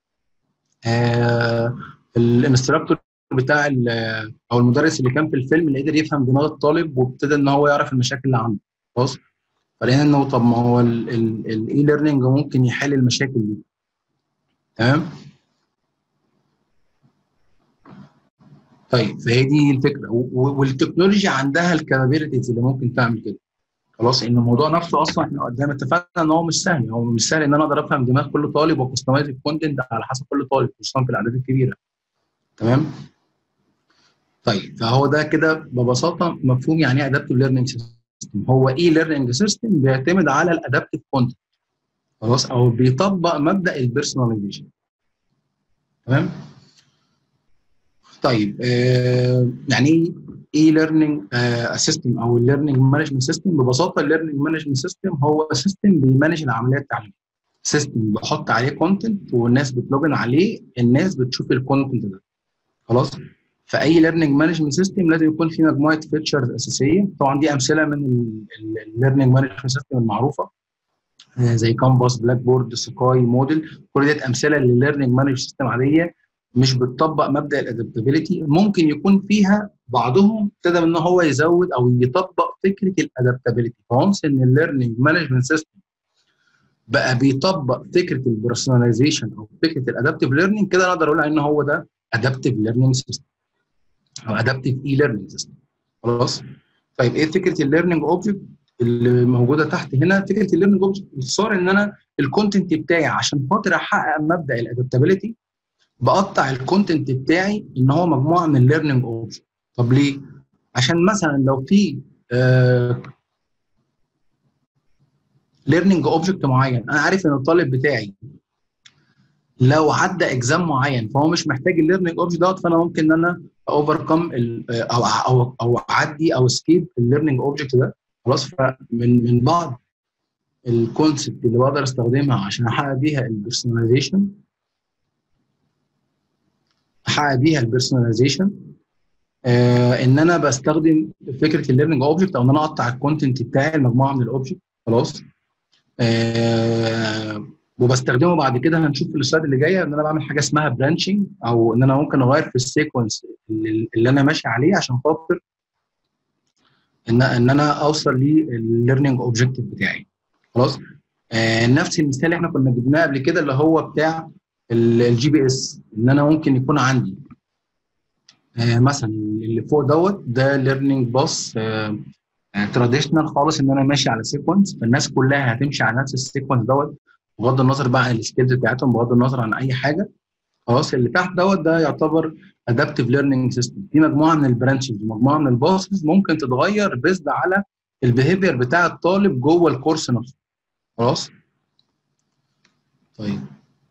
آه الانستراكتور بتاع او المدرس اللي كان في الفيلم اللي قدر يفهم دماغ الطالب وابتدى ان هو يعرف المشاكل اللي عنده خلاص فلقينا انه طب ما هو الاي ليرنينج ممكن يحل المشاكل دي تمام طيب فهي دي الفكره والتكنولوجيا عندها الكابابيلتيز اللي ممكن تعمل كده خلاص ان الموضوع نفسه اصلا احنا قدام اتفقنا ان هو مش سهل هو مش سهل ان انا اقدر افهم دماغ كل طالب وكستمايز الكونتنت على حسب كل طالب خصوصا في الاعداد الكبيره تمام طيب فهو ده كده ببساطه مفهوم يعني ايه ادابتيف ليرنينج سيستم هو ايه ليرنينج سيستم بيعتمد على الادابتيف كونتنت خلاص او بيطبق مبدا البيرسوناليزيشن تمام طيب آه يعني ايه ليرنينج سيستم او الليرنينج مانجمنت سيستم ببساطه الليرنينج مانجمنت سيستم هو سيستم بيمانج العمليه التعليميه سيستم بحط عليه كونتنت والناس بتلوجن عليه الناس بتشوف الكونتنت ده خلاص فاي ليرنينج مانجمنت سيستم لازم يكون في مجموعه فيتشرز اساسيه طبعا دي امثله من الليرنينج مانجمنت سيستم المعروفه زي كامباس بلاك بورد سكاي موديل كل ديت امثله للليرنينج مانجمنت سيستم عاديه مش بتطبق مبدا الادابتابيلتي ممكن يكون فيها بعضهم ابتدى ان هو يزود او يطبق فكره الادابتابيلتي فونس ان الليرنينج مانجمنت سيستم بقى بيطبق فكره البرسوناليزيشن او فكره الادابتيف ليرنينج كده اقدر اقول ان هو ده ادابتيف ليرنينج سيستم او ادابتيف اي ليرنينج سيستم خلاص طيب ايه فكره الليرنينج اوبجكت اللي موجوده تحت هنا فكره الليرنينج اوبجكت باختصار ان انا الكونتنت بتاعي عشان خاطر احقق مبدا الادابتابيلتي بقطع الكونتنت بتاعي ان هو مجموعه من الليرنينج اوبجكت طب ليه؟ عشان مثلا لو في ليرنينج اوبجكت معين انا عارف ان الطالب بتاعي لو عدى اكزام معين فهو مش محتاج الليرنينج اوبجكت دوت فانا ممكن ان انا اوفركم او او او اعدي او اسكيب الليرنينج اوبجكت ده خلاص فمن من بعض الكونسبت اللي بقدر استخدمها عشان احقق بيها البيرسوناليزيشن احقق بيها البيرسوناليزيشن آه ان انا بستخدم فكره الليرنينج اوبجكت او ان انا اقطع الكونتنت بتاعي لمجموعه من الاوبجكت خلاص آه وبستخدمه بعد كده هنشوف في السلايد اللي جايه ان انا بعمل حاجه اسمها برانشنج او ان انا ممكن اغير في السيكونس اللي, اللي انا ماشي عليه عشان خاطر ان ان انا اوصل للليرنينج اوبجكتيف بتاعي خلاص آه نفس المثال اللي احنا كنا جبناه قبل كده اللي هو بتاع الجي بي اس ان انا ممكن يكون عندي آه مثلا اللي فوق دوت ده ليرنينج باص تراديشنال خالص ان انا ماشي على سيكونس فالناس كلها هتمشي على نفس السيكونس دوت بغض النظر بقى عن السكيلز بتاعتهم بغض النظر عن اي حاجه خلاص اللي تحت دوت ده يعتبر ادابتيف ليرنينج سيستم في مجموعه من البرانشز مجموعه من الباصز ممكن تتغير بيزد على البيهيفير بتاع الطالب جوه الكورس نفسه خلاص طيب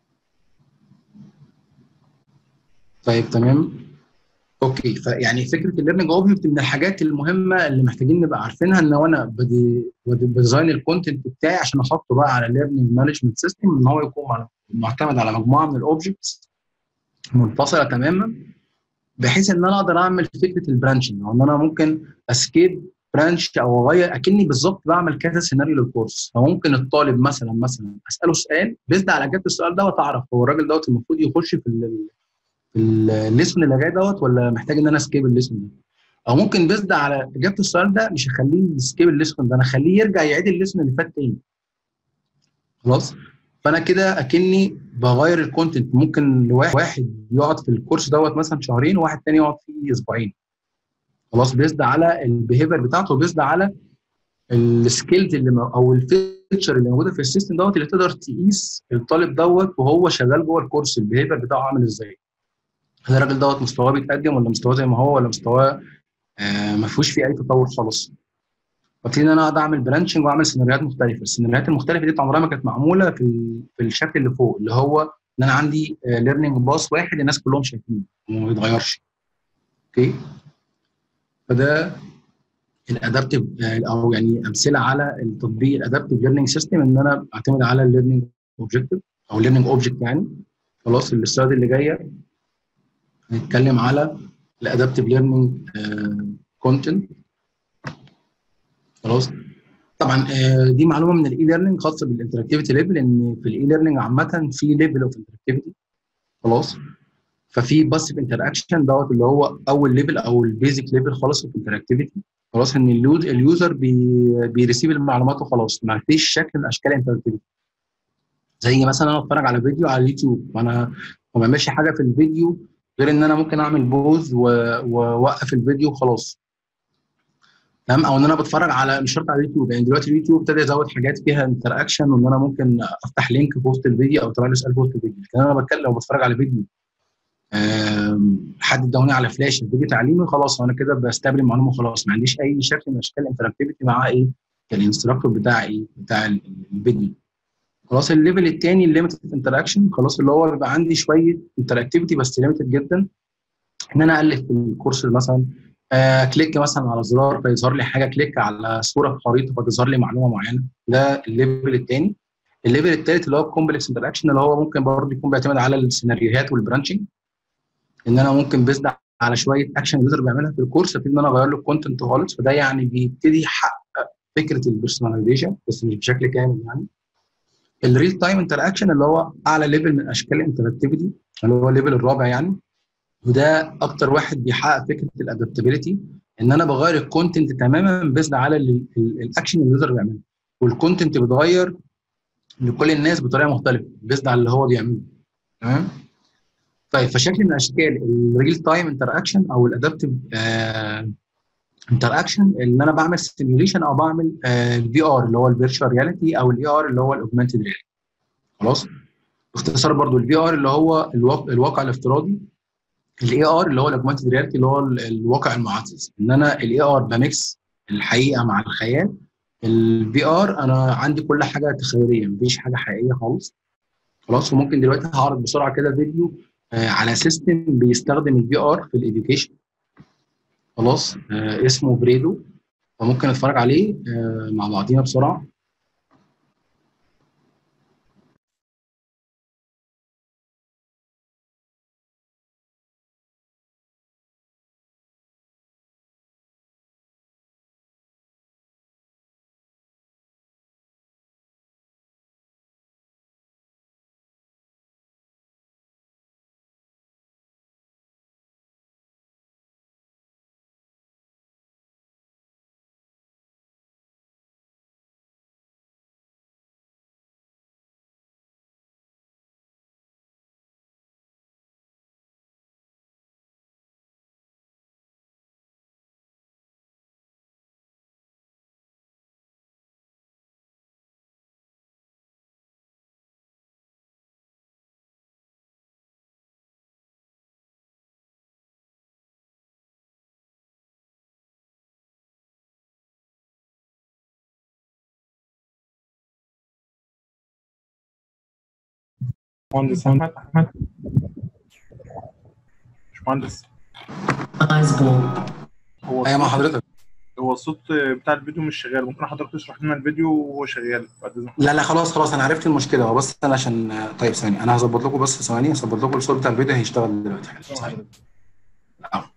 طيب تمام اوكي فيعني فكره الليرنينج اوبجكت من الحاجات المهمه اللي محتاجين نبقى عارفينها ان وانا بدي بديزاين الكونتنت بتاعي عشان احطه بقى على الليرنينج مانجمنت سيستم ان هو يكون معتمد على مجموعه من الاوبجكتس منفصله تماما بحيث ان انا اقدر اعمل فكره البرانشنج او ان انا ممكن اسكيب برانش او اغير اكني بالظبط بعمل كذا سيناريو للكورس فممكن الطالب مثلا مثلا اساله سؤال بيزد على اجابه السؤال ده وتعرف هو الراجل دوت المفروض يخش في الليسن اللي جاي دوت ولا محتاج ان انا اسكيب الليسن ده او ممكن بيزد على اجابه السؤال ده مش هخليه يسكيب الليسن ده انا اخليه يرجع يعيد الليسن اللي فات تاني خلاص فانا كده اكني بغير الكونتنت ممكن لواحد يقعد في الكورس دوت مثلا شهرين وواحد تاني يقعد فيه اسبوعين خلاص بيزد على البيهيفير بتاعته بيزد على السكيلز اللي او الفيتشر اللي موجوده في السيستم دوت اللي تقدر تقيس الطالب دوت وهو شغال جوه الكورس البيهيفير بتاعه عامل ازاي هل الراجل دوت مستواه بيتقدم ولا مستواه زي ما هو ولا مستواه آه ما فيهوش فيه اي تطور خالص فابتدي ان انا اقعد اعمل برانشنج واعمل سيناريوهات مختلفه السيناريوهات المختلفه دي عمرها ما كانت معموله في في الشكل اللي فوق اللي هو ان انا عندي ليرنينج باص واحد الناس كلهم شايفينه وما بيتغيرش اوكي فده الادابتيف او يعني امثله على التطبيق الادابتيف ليرنينج سيستم ان انا اعتمد على الليرنينج اوبجكتيف او ليرنينج اوبجكت يعني خلاص السلايد اللي جايه هنتكلم على الادابتيف ليرنينج كونتنت خلاص طبعا دي معلومه من الاي ليرنينج خاصه بالانتراكتيفيتي ليفل ان في الاي ليرنينج عامه في ليفل اوف انتراكتيفيتي خلاص ففي باسيف انتراكشن دوت اللي هو اول ليفل او البيزك ليفل خالص في الانتراكتيفيتي خلاص ان اليوزر بي بيريسيف المعلومات وخلاص ما فيش شكل من اشكال الانتراكتيفيتي زي مثلا انا اتفرج على فيديو على اليوتيوب وانا ما بعملش حاجه في الفيديو غير ان انا ممكن اعمل بوز واوقف الفيديو وخلاص تمام او ان انا بتفرج على مش شرط على اليوتيوب يعني دلوقتي اليوتيوب ابتدى يزود حاجات فيها انتر اكشن وان انا ممكن افتح لينك في وسط الفيديو او تراي سؤال في وسط الفيديو لكن انا بتكلم لو بتفرج على فيديو حد ادوني على فلاش فيديو تعليمي خلاص انا كده بستقبل المعلومه وخلاص ما عنديش اي شكل من اشكال الانتراكتيفيتي مع ايه الانستراكتور بتاع ايه بتاع الفيديو خلاص الليفل الثاني الليمتد انتراكشن خلاص اللي هو بيبقى عندي شويه انتراكتيفيتي بس ليمتد جدا ان انا الف في الكورس مثلا آه كليك مثلا على زرار فيظهر لي حاجه كليك على صوره في خريطه فتظهر لي معلومه معينه ده الليفل الثاني الليفل الثالث اللي هو الكومبلكس انتراكشن اللي هو ممكن برضه يكون بيعتمد على السيناريوهات والبرانشنج ان انا ممكن بيزد على شويه اكشن اليوزر بيعملها في الكورس ابتدي ان انا اغير له الكونتنت خالص فده يعني بيبتدي يحقق فكره البيرسوناليزيشن بس مش بشكل كامل يعني الريل تايم انتراكشن اللي هو اعلى ليفل من اشكال الانتراكتيفيتي اللي هو الليفل الرابع يعني وده اكتر واحد بيحقق فكره الادابتابيلتي ان انا بغير الكونتنت تماما بيزد على الاكشن اللي اليوزر بيعمله والكونتنت بيتغير لكل الناس بطريقه مختلفه بيزد على اللي هو بيعمله تمام طيب فشكل من اشكال الريل تايم انتر اكشن او الادابتيف انتر اكشن ان انا بعمل سيميوليشن او بعمل الفي ار اللي هو الفيرتشوال رياليتي او الاي ار اللي هو الاوجمانتد رياليتي خلاص باختصار برضو الفي ار اللي هو الواقع, الواقع الافتراضي الاي ار اللي هو الاوجمانتد رياليتي اللي هو الواقع المعزز ان انا الاي ار بميكس الحقيقه مع الخيال الفي ار انا عندي كل حاجه تخيليه مفيش حاجه حقيقيه خالص خلاص وممكن دلوقتي هعرض بسرعه كده فيديو آه على سيستم بيستخدم الفي ار في الاديوكيشن خلاص آه اسمه بريدو فممكن نتفرج عليه آه مع بعضينا بسرعه مهندس احمد احمد مش مهندس هو ايوه مع حضرتك هو الصوت بتاع الفيديو مش شغال ممكن حضرتك تشرح لنا الفيديو وهو شغال بعد اذنك لا لا خلاص خلاص انا عرفت المشكله هو بس انا عشان طيب ثانيه انا هظبط لكم بس ثواني هظبط لكم الصوت بتاع الفيديو هيشتغل دلوقتي ثانية. آه.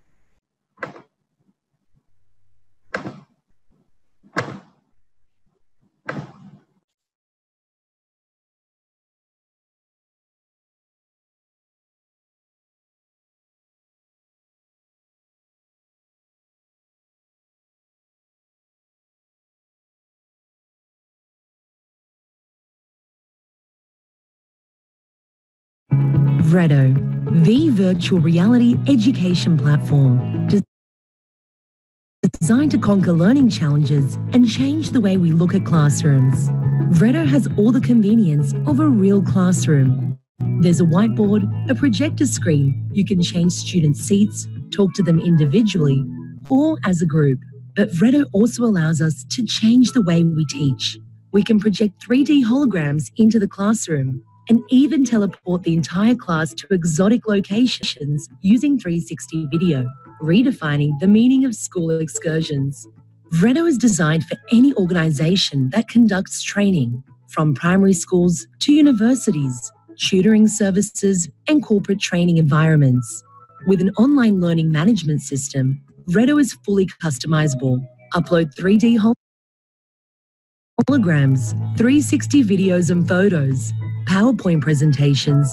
Vredo, the virtual reality education platform des- designed to conquer learning challenges and change the way we look at classrooms. Vredo has all the convenience of a real classroom. There's a whiteboard, a projector screen. You can change students' seats, talk to them individually or as a group. But Vredo also allows us to change the way we teach. We can project 3D holograms into the classroom and even teleport the entire class to exotic locations using 360 video, redefining the meaning of school excursions. Vredo is designed for any organization that conducts training, from primary schools to universities, tutoring services, and corporate training environments. With an online learning management system, Vredo is fully customizable. Upload 3D holograms, 360 videos and photos, PowerPoint presentations,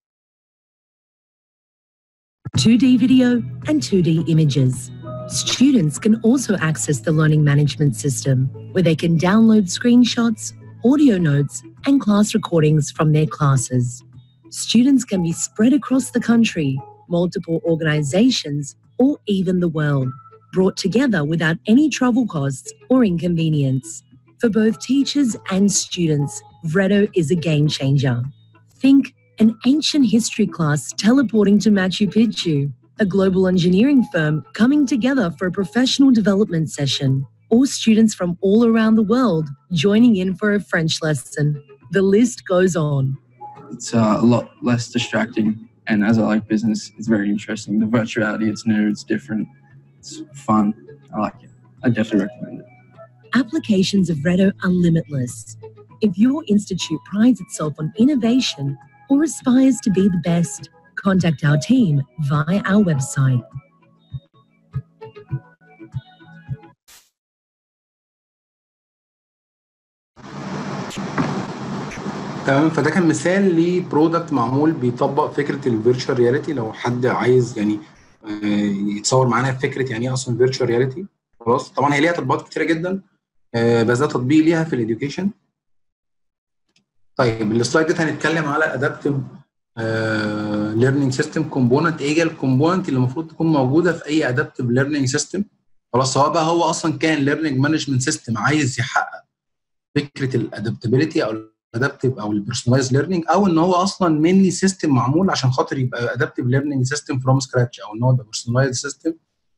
2D video, and 2D images. Students can also access the learning management system where they can download screenshots, audio notes, and class recordings from their classes. Students can be spread across the country multiple organizations, or even the world, brought together without any travel costs or inconvenience. For both teachers and students, Vredo is a game changer. Think an ancient history class teleporting to Machu Picchu, a global engineering firm coming together for a professional development session, or students from all around the world joining in for a French lesson. The list goes on. It's uh, a lot less distracting, and as I like business, it's very interesting. The virtuality, it's new, it's different, it's fun. I like it. I definitely recommend it. Applications of Redo are limitless. If your institute prides itself on innovation or aspires to be the best, contact our team via our website. تمام فده كان مثال لبرودكت معمول بيطبق فكره الفيرتشوال رياليتي لو حد عايز يعني آه، يتصور معانا فكره يعني ايه اصلا فيرتشوال رياليتي خلاص طبعا هي ليها تطبيقات كتيره جدا آه، بس ده تطبيق ليها في الاديوكيشن طيب السلايد ده هنتكلم على ادابتيف ليرنينج سيستم كومبوننت ايه هي الكومبوننت اللي المفروض تكون موجوده في اي ادابتيف ليرنينج سيستم خلاص سواء بقى هو اصلا كان ليرنينج مانجمنت سيستم عايز يحقق فكره الادابتابيلتي او الادابتيف او البيرسونلايز ليرنينج او ان هو اصلا مني سيستم معمول عشان خاطر يبقى ادابتيف ليرنينج سيستم فروم سكراتش او ان هو يبقى بيرسونلايز سيستم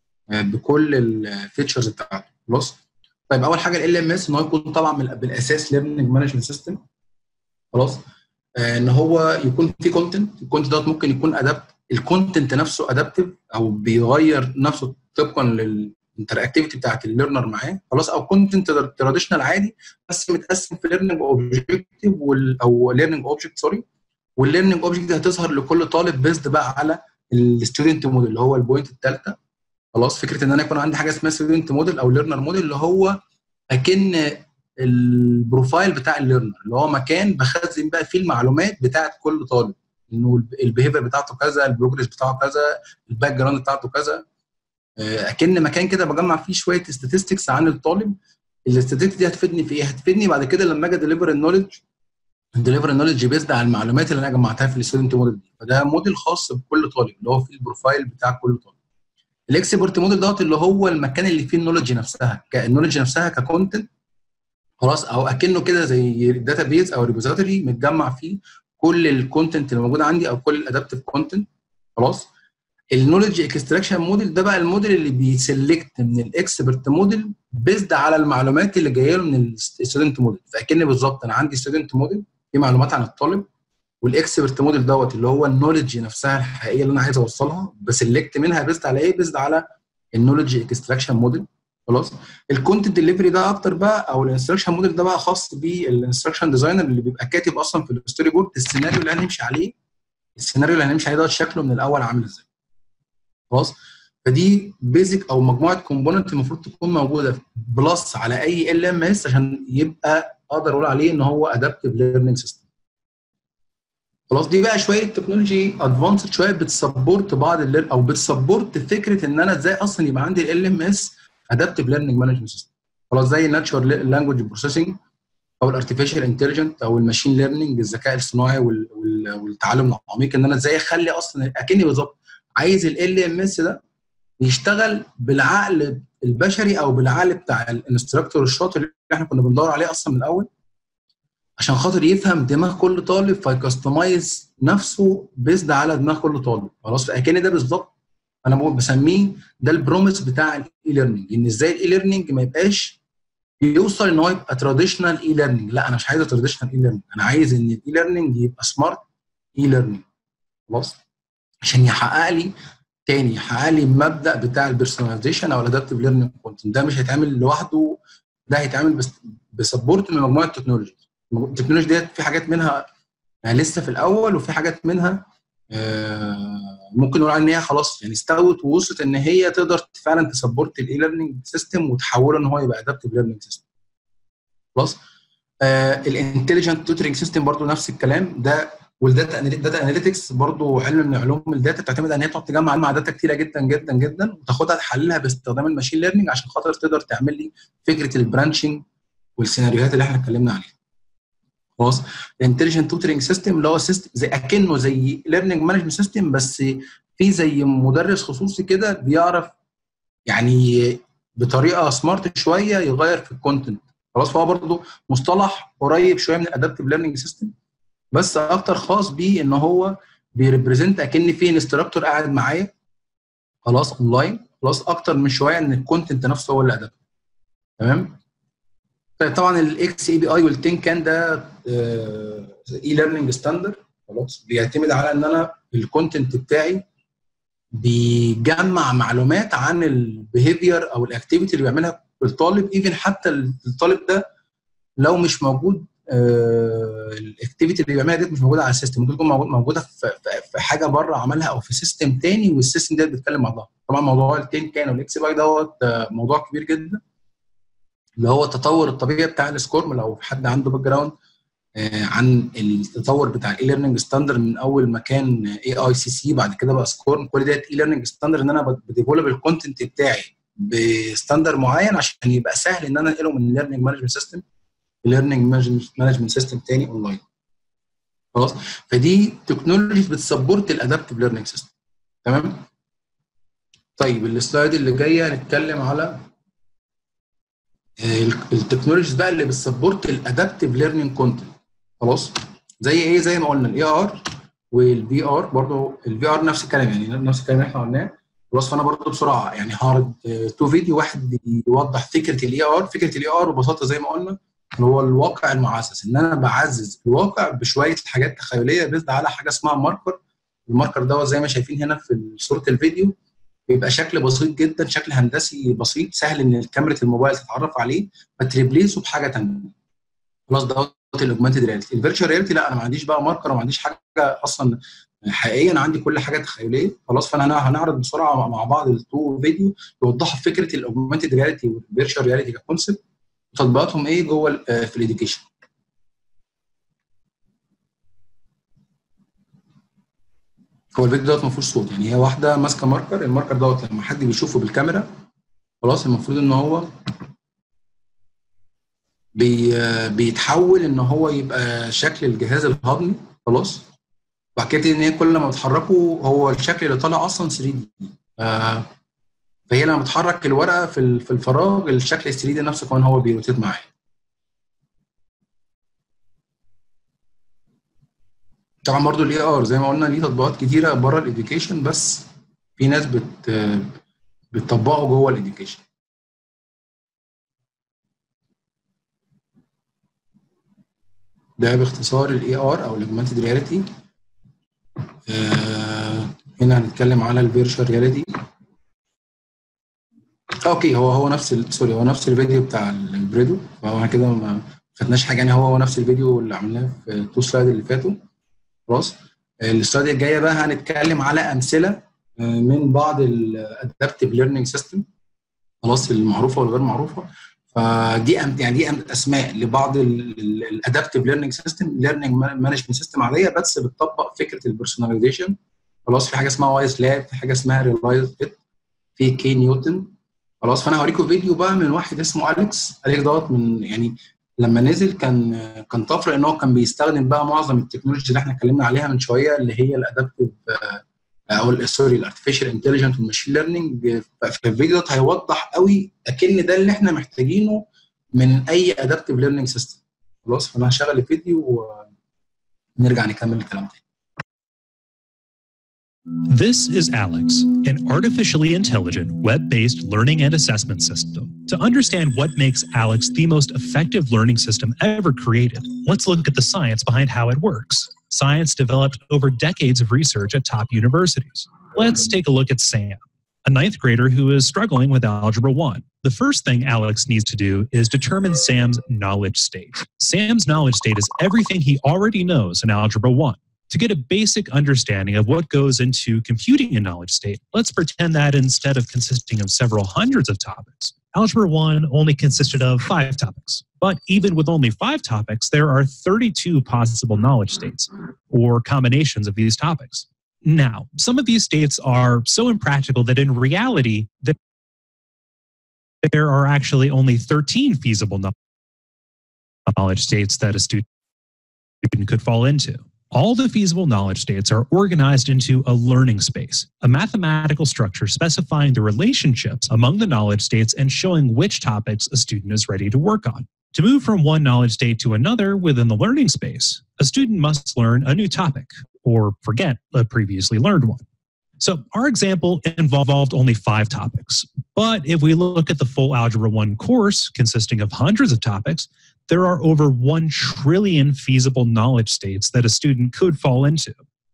بكل الفيتشرز بتاعته خلاص طيب اول حاجه ال ام اس ان هو يكون طبعا من بالاساس ليرنينج مانجمنت سيستم خلاص آه، ان هو يكون في كونتنت الكونتنت دوت ممكن يكون ادابت الكونتنت نفسه ادابتيف او بيغير نفسه طبقا للانتراكتيفيتي بتاعت الليرنر معاه خلاص او كونتنت تراديشنال عادي بس متقسم في ليرنينج اوبجيكتيف او ليرنينج اوبجكت سوري والليرنينج اوبجكت دي هتظهر لكل طالب بيزد بقى على الستودنت موديل اللي هو البوينت الثالثه خلاص فكره ان انا يكون عندي حاجه اسمها ستودنت موديل او ليرنر موديل اللي هو اكن البروفايل بتاع الليرنر اللي هو مكان بخزن بقى فيه المعلومات بتاعت كل طالب انه البيهيفير بتاعته كذا البروجرس بتاعه كذا الباك جراوند بتاعته كذا آه، اكن مكان كده بجمع فيه شويه statistics عن الطالب الاستاتستكس دي هتفيدني في ايه؟ هتفيدني بعد كده لما اجي ديليفر النولج ديليفر النولج بيزد على المعلومات اللي انا جمعتها في الستودنت موديل دي فده موديل خاص بكل طالب اللي هو فيه البروفايل بتاع كل طالب الاكسبورت موديل دوت اللي هو المكان اللي فيه النولج نفسها النولج نفسها ككونتنت خلاص او اكنه كده زي داتا بيز او ريبوزيتوري متجمع فيه كل الكونتنت اللي موجود عندي او كل الادابتيف كونتنت خلاص النولج اكستراكشن موديل ده بقى الموديل اللي بيسلكت من الاكسبرت موديل بيزد على المعلومات اللي جايه له من الستودنت موديل فاكن بالظبط انا عندي ستودنت موديل في معلومات عن الطالب والاكسبرت موديل دوت اللي هو النولج نفسها الحقيقيه اللي انا عايز اوصلها بسلكت منها بيزد على ايه؟ بيزد على النولج اكستراكشن موديل خلاص الكونتنت ديليفري ده اكتر بقى او الانستراكشن موديل ده بقى خاص بالانستراكشن ديزاينر اللي بيبقى كاتب اصلا في الستوري بورد السيناريو اللي هنمشي عليه السيناريو اللي هنمشي عليه ده شكله من الاول عامل ازاي خلاص فدي بيزك او مجموعه كومبوننت المفروض تكون موجوده بلس على اي ال ام اس عشان يبقى اقدر اقول عليه ان هو ادابتيف ليرنينج سيستم خلاص دي بقى شويه تكنولوجي ادفانسد شويه بتسبورت بعض اللير او بتسبورت فكره ان انا ازاي اصلا يبقى عندي ال ام اس ادابتيف ليرنينج مانجمنت سيستم خلاص زي الناتشورال لانجوج بروسيسنج او الارتفيشال انتليجنت او الماشين ليرنينج الذكاء الصناعي وال- وال- والتعلم العميق ان انا ازاي اخلي اصلا اكني بالظبط عايز ال ام اس ده يشتغل بالعقل البشري او بالعقل بتاع الانستراكتور الشاطر اللي احنا كنا بندور عليه اصلا من الاول عشان خاطر يفهم دماغ كل طالب فيكستمايز نفسه بيزد على دماغ كل طالب خلاص فاكن ده بالظبط انا بقول بسميه ده البروميس بتاع الاي ليرنينج ان ازاي الاي ليرنينج ما يبقاش يوصل ان هو يبقى تراديشنال اي ليرنينج لا انا مش عايزه تراديشنال اي ليرنينج انا عايز ان الاي ليرنينج يبقى سمارت اي ليرنينج خلاص عشان يحقق لي تاني يحقق لي المبدا بتاع البيرسوناليزيشن او الادابتيف ليرنينج كونتنت ده مش هيتعمل لوحده ده هيتعمل بس بسبورت من مجموعه تكنولوجي التكنولوجي ديت في حاجات منها يعني لسه في الاول وفي حاجات منها آه، ممكن نقول عليها ان هي خلاص يعني استوت ووصلت ان هي تقدر فعلا تسبورت الاي ليرنينج سيستم وتحوله ان هو يبقى ادابتيف ليرنينج سيستم خلاص الانتليجنت توترنج سيستم برضو نفس الكلام ده والداتا داتا اناليتكس برضو علم من علوم الداتا بتعتمد ان هي تقعد تجمع مع داتا كتيره جدا جدا جدا وتاخدها تحللها باستخدام الماشين ليرنينج عشان خاطر تقدر تعمل لي فكره البرانشنج والسيناريوهات اللي احنا اتكلمنا عليها خلاص الانتليجنت توترنج سيستم اللي هو سيستم زي اكنه زي ليرنينج مانجمنت سيستم بس في زي مدرس خصوصي كده بيعرف يعني بطريقه سمارت شويه يغير في الكونتنت خلاص فهو برضه مصطلح قريب شويه من الادابتيف ليرنينج سيستم بس اكتر خاص بيه ان هو بيريبريزنت اكن في انستراكتور قاعد معايا خلاص اونلاين خلاص اكتر من شويه ان الكونتنت نفسه هو اللي ادابتيف تمام طيب طبعا الاكس اي بي اي والتين كان ده اي ليرنينج ستاندرد خلاص بيعتمد على ان انا الكونتنت بتاعي بيجمع معلومات عن البيهيفير او الاكتيفيتي اللي بيعملها الطالب ايفن حتى الطالب ده لو مش موجود الاكتيفيتي اللي بيعملها ديت مش موجوده على السيستم ممكن تكون موجوده في, في حاجه بره عملها او في سيستم تاني والسيستم ده بيتكلم مع بعض طبعا موضوع التين كان والاكس باي دوت موضوع كبير جدا اللي هو التطور الطبيعي بتاع السكورم لو حد عنده باك جراوند عن التطور بتاع الاي ليرنينج ستاندرد من اول ما كان اي اي سي سي بعد كده بقى سكورم كل ده اي ليرنينج ستاندرد ان انا بديفلوب الكونتنت بتاعي بستاندرد معين عشان يبقى سهل ان انا انقله من الليرنينج مانجمنت سيستم ليرنينج مانجمنت سيستم تاني اونلاين خلاص فدي تكنولوجيز بتسبورت الادابتيف ليرنينج سيستم تمام طيب السلايد اللي جايه هنتكلم على التكنولوجيز بقى اللي بتسبورت الادابتيف ليرنينج كونتنت خلاص زي ايه زي ما قلنا الاي ار والفي ار برضه الفي ار نفس الكلام يعني نفس الكلام اللي احنا قلناه خلاص فانا برضه بسرعه يعني هعرض تو فيديو واحد بيوضح فكره الاي ار فكره الاي ار ببساطه زي ما قلنا هو الواقع المعزز ان انا بعزز الواقع بشويه حاجات تخيليه بيزد على حاجه اسمها ماركر الماركر دوت زي ما شايفين هنا في صوره الفيديو بيبقى شكل بسيط جدا شكل هندسي بسيط سهل ان كاميرا الموبايل تتعرف عليه فتريبليسه بحاجه ثانيه خلاص دوت الاوجمانتد رياليتي الفيرتشوال رياليتي لا انا ما عنديش بقى ماركر وما عنديش حاجه اصلا حقيقيه انا عندي كل حاجه تخيليه خلاص فانا هنعرض بسرعه مع بعض التو فيديو يوضحوا فكره الاوجمانتد رياليتي والفيرتشوال رياليتي ككونسبت وتطبيقاتهم ايه جوه في الاديوكيشن هو الفيديو دوت ما فيهوش صوت يعني هي واحده ماسكه ماركر الماركر دوت لما حد بيشوفه بالكاميرا خلاص المفروض ان هو بي بيتحول ان هو يبقى شكل الجهاز الهضمي خلاص وبعد كده ان هي كل ما بتحركه هو الشكل اللي طالع اصلا 3 دي آه فهي لما بتحرك الورقه في في الفراغ الشكل ال 3 دي نفسه كمان هو بيروتيت معاها طبعا برضو الاي ار زي ما قلنا ليه تطبيقات كتيره بره الاديوكيشن بس في ناس بت بتطبقه جوه الاديوكيشن ده باختصار الاي ار او الاجمانتد رياليتي آه هنا هنتكلم على الفيرشوال رياليتي اوكي هو هو نفس سوري هو نفس الفيديو بتاع البريدو فهو كده ما فاتناش حاجه يعني هو هو نفس الفيديو اللي عملناه في التو سلايد اللي فاتوا خلاص السلايد الجايه بقى هنتكلم على امثله من بعض الادابتيف ليرنينج سيستم خلاص المعروفه والغير معروفه فدي يعني دي اسماء لبعض الادابتيف ليرنينج سيستم ليرنينج مانجمنت سيستم عاديه بس بتطبق فكره البرسوناليزيشن خلاص في حاجه اسمها وايز لاب في حاجه اسمها ريلايز في كي نيوتن خلاص فانا هوريكم فيديو بقى من واحد اسمه اليكس اليكس دوت من يعني لما نزل كان كان طفره ان هو كان بيستخدم بقى معظم التكنولوجي اللي احنا اتكلمنا عليها من شويه اللي هي الادابتيف او سوري الارتفيشال انتليجنت والماشين ليرنينج في الفيديو ده هيوضح قوي اكن ده اللي احنا محتاجينه من اي ادابتيف ليرنينج سيستم خلاص فانا هشغل الفيديو ونرجع نكمل الكلام تاني This is Alex, an artificially intelligent web based learning and assessment system. To understand what makes Alex the most effective learning system ever created, let's look at the science behind how it works. Science developed over decades of research at top universities. Let's take a look at Sam, a ninth grader who is struggling with Algebra 1. The first thing Alex needs to do is determine Sam's knowledge state. Sam's knowledge state is everything he already knows in Algebra 1. To get a basic understanding of what goes into computing a knowledge state, let's pretend that instead of consisting of several hundreds of topics, Algebra 1 only consisted of five topics. But even with only five topics, there are 32 possible knowledge states, or combinations of these topics. Now, some of these states are so impractical that in reality, there are actually only 13 feasible knowledge states that a student could fall into. All the feasible knowledge states are organized into a learning space, a mathematical structure specifying the relationships among the knowledge states and showing which topics a student is ready to work on. To move from one knowledge state to another within the learning space, a student must learn a new topic or forget a previously learned one. So, our example involved only five topics. But if we look at the full Algebra 1 course, consisting of hundreds of topics, there are over 1 trillion feasible knowledge states that a student could fall into.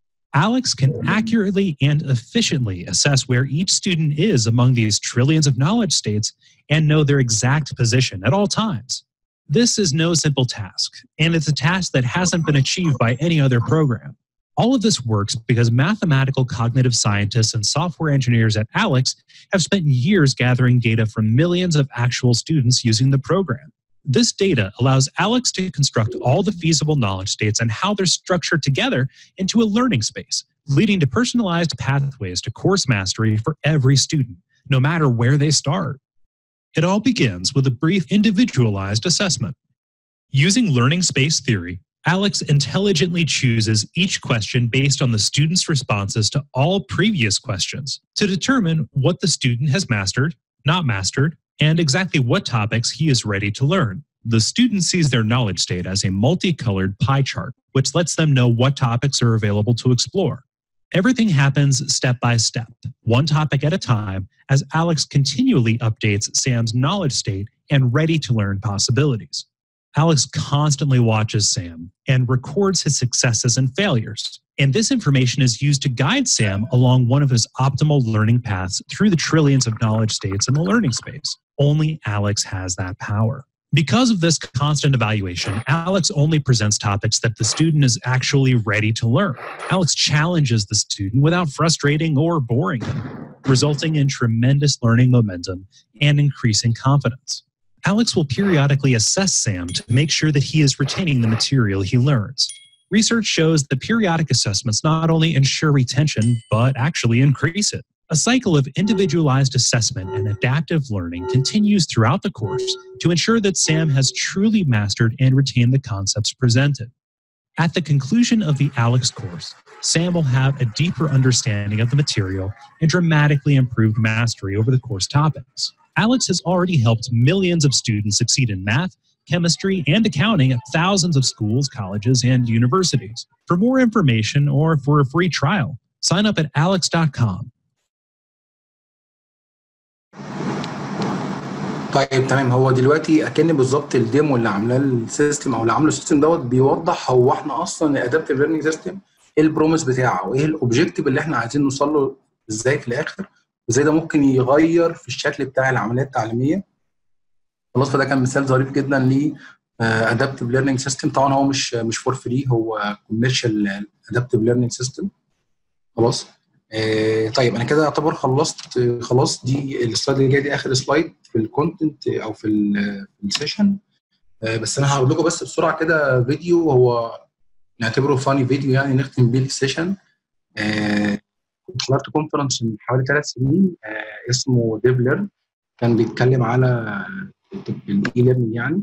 Alex can accurately and efficiently assess where each student is among these trillions of knowledge states and know their exact position at all times. This is no simple task, and it's a task that hasn't been achieved by any other program. All of this works because mathematical cognitive scientists and software engineers at ALEX have spent years gathering data from millions of actual students using the program. This data allows ALEX to construct all the feasible knowledge states and how they're structured together into a learning space, leading to personalized pathways to course mastery for every student, no matter where they start. It all begins with a brief individualized assessment. Using learning space theory, Alex intelligently chooses each question based on the student's responses to all previous questions to determine what the student has mastered, not mastered, and exactly what topics he is ready to learn. The student sees their knowledge state as a multicolored pie chart, which lets them know what topics are available to explore. Everything happens step by step, one topic at a time, as Alex continually updates Sam's knowledge state and ready to learn possibilities. Alex constantly watches Sam and records his successes and failures. And this information is used to guide Sam along one of his optimal learning paths through the trillions of knowledge states in the learning space. Only Alex has that power. Because of this constant evaluation, Alex only presents topics that the student is actually ready to learn. Alex challenges the student without frustrating or boring them, resulting in tremendous learning momentum and increasing confidence. Alex will periodically assess Sam to make sure that he is retaining the material he learns. Research shows that periodic assessments not only ensure retention, but actually increase it. A cycle of individualized assessment and adaptive learning continues throughout the course to ensure that Sam has truly mastered and retained the concepts presented. At the conclusion of the Alex course, Sam will have a deeper understanding of the material and dramatically improved mastery over the course topics. Alex has already helped millions of students succeed in math, chemistry, and accounting at thousands of schools, colleges, and universities. For more information or for a free trial, sign up at alex.com. طيب تمام هو دلوقتي اكن بالظبط الديمو اللي عاملاه السيستم او اللي عامله السيستم دوت بيوضح هو احنا اصلا الادابتيف ليرنينج سيستم ايه البروميس بتاعه وايه الاوبجيكتيف اللي احنا عايزين نوصل له ازاي في الاخر وازاي ده ممكن يغير في الشكل بتاع العمليه التعليميه خلاص فده كان مثال ظريف جدا ل ادابتيف ليرنينج سيستم طبعا هو مش مش فور فري هو كوميرشال ادابتيف ليرنينج سيستم خلاص آه طيب انا كده يعتبر خلصت خلاص دي السلايد اللي جايه دي اخر سلايد في الكونتنت او في السيشن آه بس انا هقول لكم بس بسرعه كده فيديو هو نعتبره فاني فيديو يعني نختم بيه السيشن آه حضرت كونفرنس من حوالي ثلاث سنين آه اسمه ديف ليرن كان بيتكلم على الاي ليرنينج يعني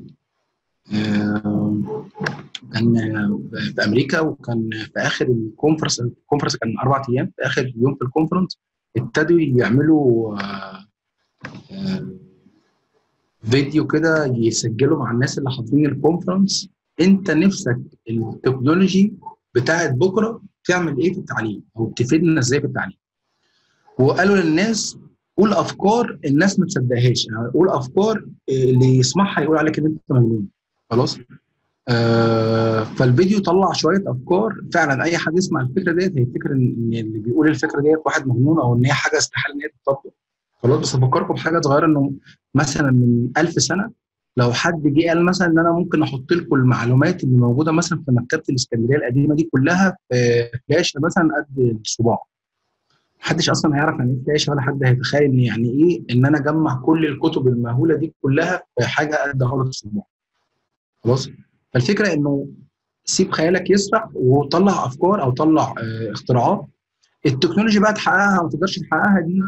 آه كان في امريكا وكان في اخر الكونفرنس الكونفرنس كان اربع ايام في اخر يوم في الكونفرنس ابتدوا يعملوا آه آه فيديو كده يسجلوا مع الناس اللي حاضرين الكونفرنس انت نفسك التكنولوجي بتاعت بكره تعمل ايه في التعليم او تفيدنا ازاي في التعليم وقالوا للناس قول افكار الناس ما تصدقهاش يعني قول افكار اللي يسمعها يقول عليك ان انت مجنون خلاص آه فالفيديو طلع شويه افكار فعلا اي حد يسمع الفكره ديت هيفتكر ان اللي بيقول الفكره ديت واحد مجنون او ان هي حاجه استحاله ان هي تطبق خلاص بس افكركم بحاجه صغيره انه مثلا من 1000 سنه لو حد جه قال مثلا ان انا ممكن احط لكم المعلومات اللي موجوده مثلا في مكتبه الاسكندريه القديمه دي كلها في فلاشه مثلا قد الصباع محدش اصلا هيعرف يعني ايه فلاشه ولا حد هيتخيل ان يعني ايه ان انا اجمع كل الكتب المهوله دي كلها في حاجه قد عقله الصباع خلاص فالفكره انه سيب خيالك يسرح وطلع افكار او طلع اه اختراعات التكنولوجيا بقى تحققها ما تقدرش تحققها دي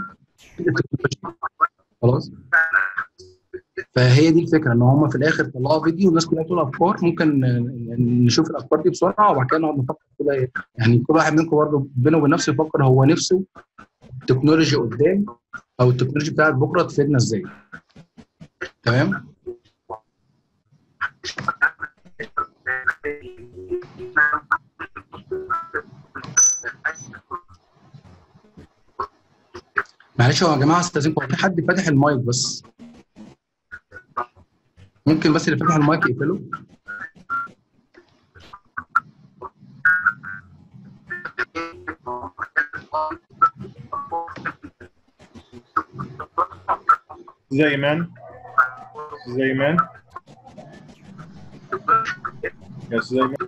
خلاص فهي دي الفكره ان هم في الاخر طلعوا فيديو والناس كلها تقول افكار ممكن نشوف الافكار دي بسرعه وبعد كده نقعد نفكر كده ايه يعني كل واحد منكم برضه بينه وبين نفسه يفكر هو نفسه التكنولوجيا قدام او التكنولوجيا بتاعت بكره تفيدنا ازاي تمام معلش هو يا جماعه استاذنكم في حد فاتح المايك بس ممكن بس اللي فاتح المايك يقفله زي مان زي مان يس زي مان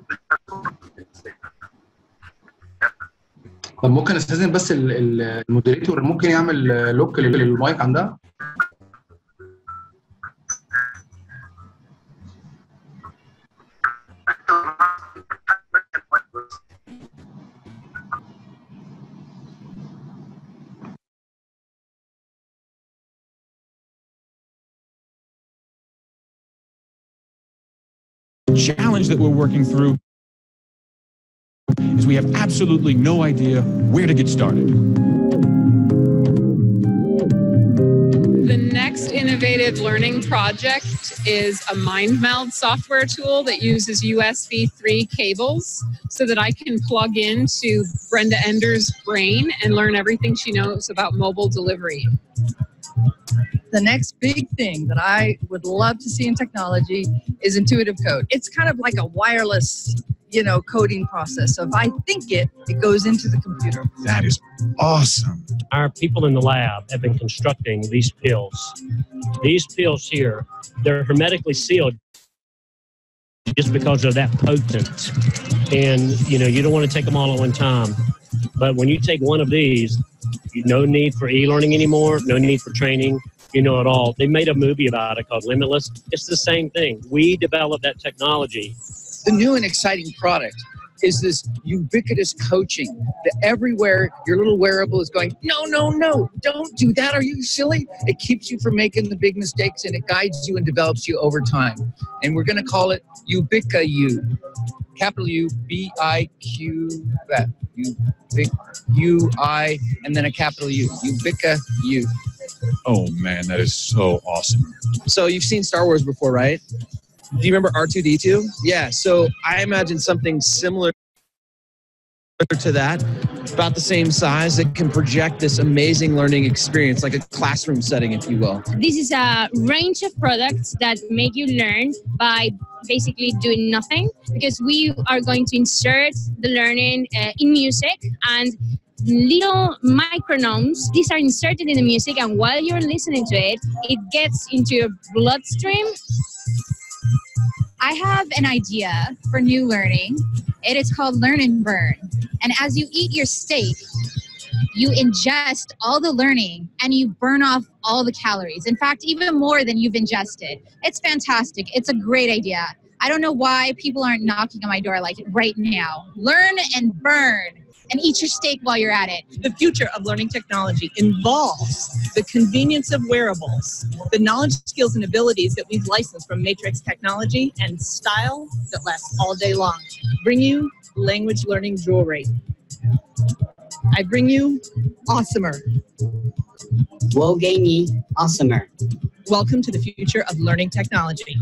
طب ممكن استاذن بس ال- ال- المودريتور ممكن يعمل لوك للمايك عندها challenge that we're working through is we have absolutely no idea where to get started. The next innovative learning project is a MindMeld software tool that uses USB 3 cables so that I can plug into Brenda Ender's brain and learn everything she knows about mobile delivery. the next big thing that I would love to see in technology is intuitive code. It's kind of like a wireless, you know, coding process. So if I think it, it goes into the computer. That is awesome. our people in the lab have been constructing these pills. These pills here, they're hermetically sealed just because they're that potent. And you know, you don't want to take them all at one time. But when you take one of these, you no need for e-learning anymore, no need for training. You know it all. They made a movie about it called Limitless. It's the same thing. We developed that technology the new and exciting product is this ubiquitous coaching that everywhere your little wearable is going, no, no, no, don't do that. Are you silly? It keeps you from making the big mistakes and it guides you and develops you over time. And we're going to call it Ubica U. Capital U B I Q that Ubic U I and then a capital U. Ubica U. Oh man, that is so awesome. So you've seen Star Wars before, right? Do you remember R2D2? Yeah, so I imagine something similar to that, about the same size that can project this amazing learning experience, like a classroom setting, if you will. This is a range of products that make you learn by basically doing nothing because we are going to insert the learning uh, in music and little micronomes these are inserted in the music and while you're listening to it it gets into your bloodstream I have an idea for new learning. It is called Learn and Burn. And as you eat your steak, you ingest all the learning and you burn off all the calories. In fact, even more than you've ingested. It's fantastic. It's a great idea. I don't know why people aren't knocking on my door like right now. Learn and burn and eat your steak while you're at it. The future of learning technology involves the convenience of wearables, the knowledge, skills, and abilities that we've licensed from Matrix Technology, and style that lasts all day long. Bring you language learning jewelry. I bring you Awesomer. Wolgani Awesomer. Welcome to the future of learning technology.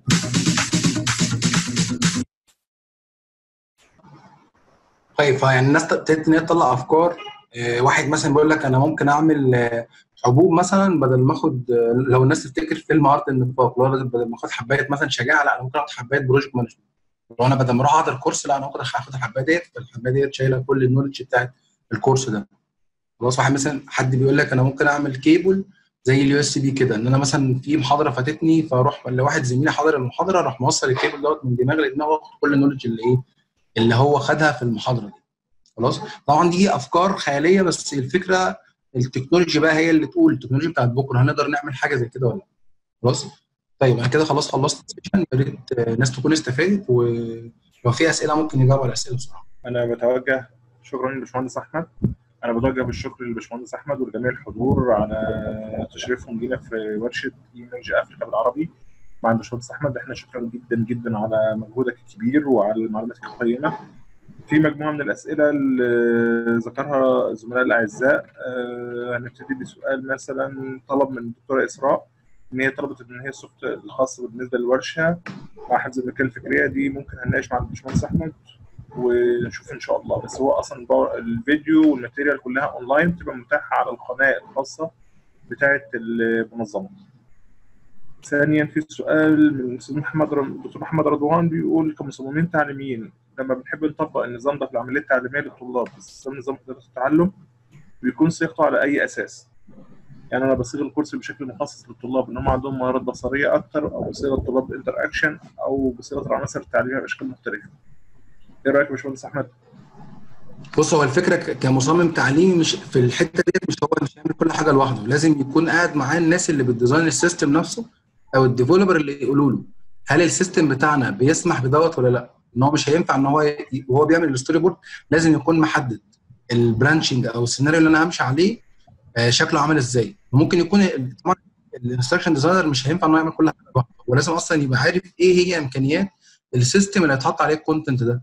طيب فيعني الناس ابتدت ان هي تطلع افكار آه، واحد مثلا بيقول لك انا ممكن اعمل آه، حبوب مثلا بدل ما اخد آه، لو الناس تفتكر فيلم ارض النفاق اللي هو بدل ما اخد حبايه مثلا شجاعه لا انا ممكن اخد حبايه بروجكت مانجمنت لو انا بدل ما اروح احضر كورس لا انا ممكن اخد الحبايه ديت فالحبايه ديت شايله كل النولج بتاعت الكورس ده خلاص واحد مثلا حد بيقول لك انا ممكن اعمل كيبل زي اليو اس بي كده ان انا مثلا في محاضره فاتتني فاروح ولا واحد زميلي حاضر المحاضره اروح موصل الكيبل دوت من دماغ لدماغ واخد كل النولج اللي ايه اللي هو خدها في المحاضره دي خلاص طبعا دي افكار خياليه بس الفكره التكنولوجي بقى هي اللي تقول التكنولوجيا بتاعت بكره هنقدر نعمل حاجه زي كده ولا لا خلاص طيب انا كده خلاص خلصت السيشن يا ريت آه، الناس تكون استفادت ولو في اسئله ممكن نجاوب على الاسئله بسرعه انا بتوجه شكرا للباشمهندس احمد انا بتوجه بالشكر للباشمهندس احمد ولجميع الحضور على تشريفهم لينا في ورشه ايمرج افريكا بالعربي مع الباشمهندس احمد احنا شكرا جدا جدا على مجهودك الكبير وعلى المعلومات القيمه في مجموعه من الاسئله اللي ذكرها الزملاء الاعزاء آه، هنبتدي بسؤال مثلا طلب من الدكتوره اسراء ان هي طلبت ان هي السوفت الخاص بالنسبه للورشه مع حفظ الملكيه الفكريه دي ممكن هنناقش مع الباشمهندس احمد ونشوف ان شاء الله بس هو اصلا الباور- الفيديو والماتيريال كلها اونلاين بتبقى متاحه على القناه الخاصه بتاعه المنظمه. ثانيا في سؤال من الاستاذ محمد ر- الدكتور محمد رضوان بيقول كمصممين تعليميين لما بنحب نطبق النظام ده في العمليه التعليميه للطلاب باستخدام نظام اداره التعلم بيكون صياغته على اي اساس؟ يعني انا بصيغ الكورس بشكل مخصص للطلاب ان هم عندهم مهارات بصريه اكتر او بصيغه الطلاب انتر اكشن او بصيغه العناصر التعليميه باشكال مختلفه. ايه رايك يا باشمهندس احمد؟ بص هو الفكره ك- كمصمم تعليمي مش في الحته ديت مش هو مش هيعمل كل حاجه لوحده لازم يكون قاعد معاه الناس اللي بتديزاين السيستم نفسه او الديفلوبر اللي يقولوا له هل السيستم بتاعنا بيسمح بدوت ولا لا ان هو مش هينفع ان هو ي- وهو بيعمل الستوري بورد لازم يكون محدد البرانشنج او السيناريو اللي انا همشي عليه آه، شكله عامل ازاي ممكن يكون ال- طبعا الانستراكشن ديزاينر مش هينفع ان هو يعمل كل حاجه لوحده هو لازم اصلا يبقى عارف ايه هي امكانيات السيستم اللي هيتحط عليه الكونتنت ده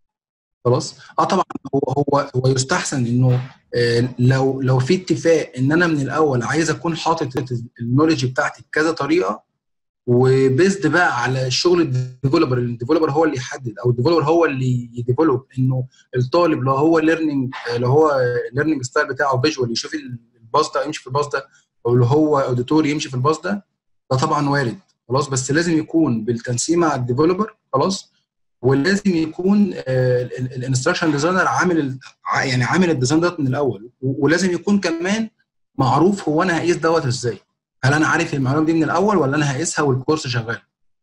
خلاص اه طبعا هو هو هو يستحسن انه آه، لو لو في اتفاق ان انا من الاول عايز اكون حاطط النولج بتاعتي بكذا طريقه وبيزد بقى على شغل الديفلوبر الديفلوبر هو اللي يحدد او الديفلوبر هو اللي يديفلوب انه الطالب لو هو ليرنينج لو هو ليرنينج ستايل بتاعه فيجوال يشوف الباص ده يمشي في الباص ده او لو هو اوديتور يمشي في الباص ده ده طبعا وارد خلاص بس لازم يكون بالتنسيق مع الديفلوبر خلاص ولازم يكون الانستراكشن ديزاينر عامل ال- ع- يعني عامل الديزاين دوت من الاول و- ولازم يكون كمان معروف هو انا هقيس دوت ازاي هل انا عارف المعلومه دي من الاول ولا انا هقيسها والكورس شغال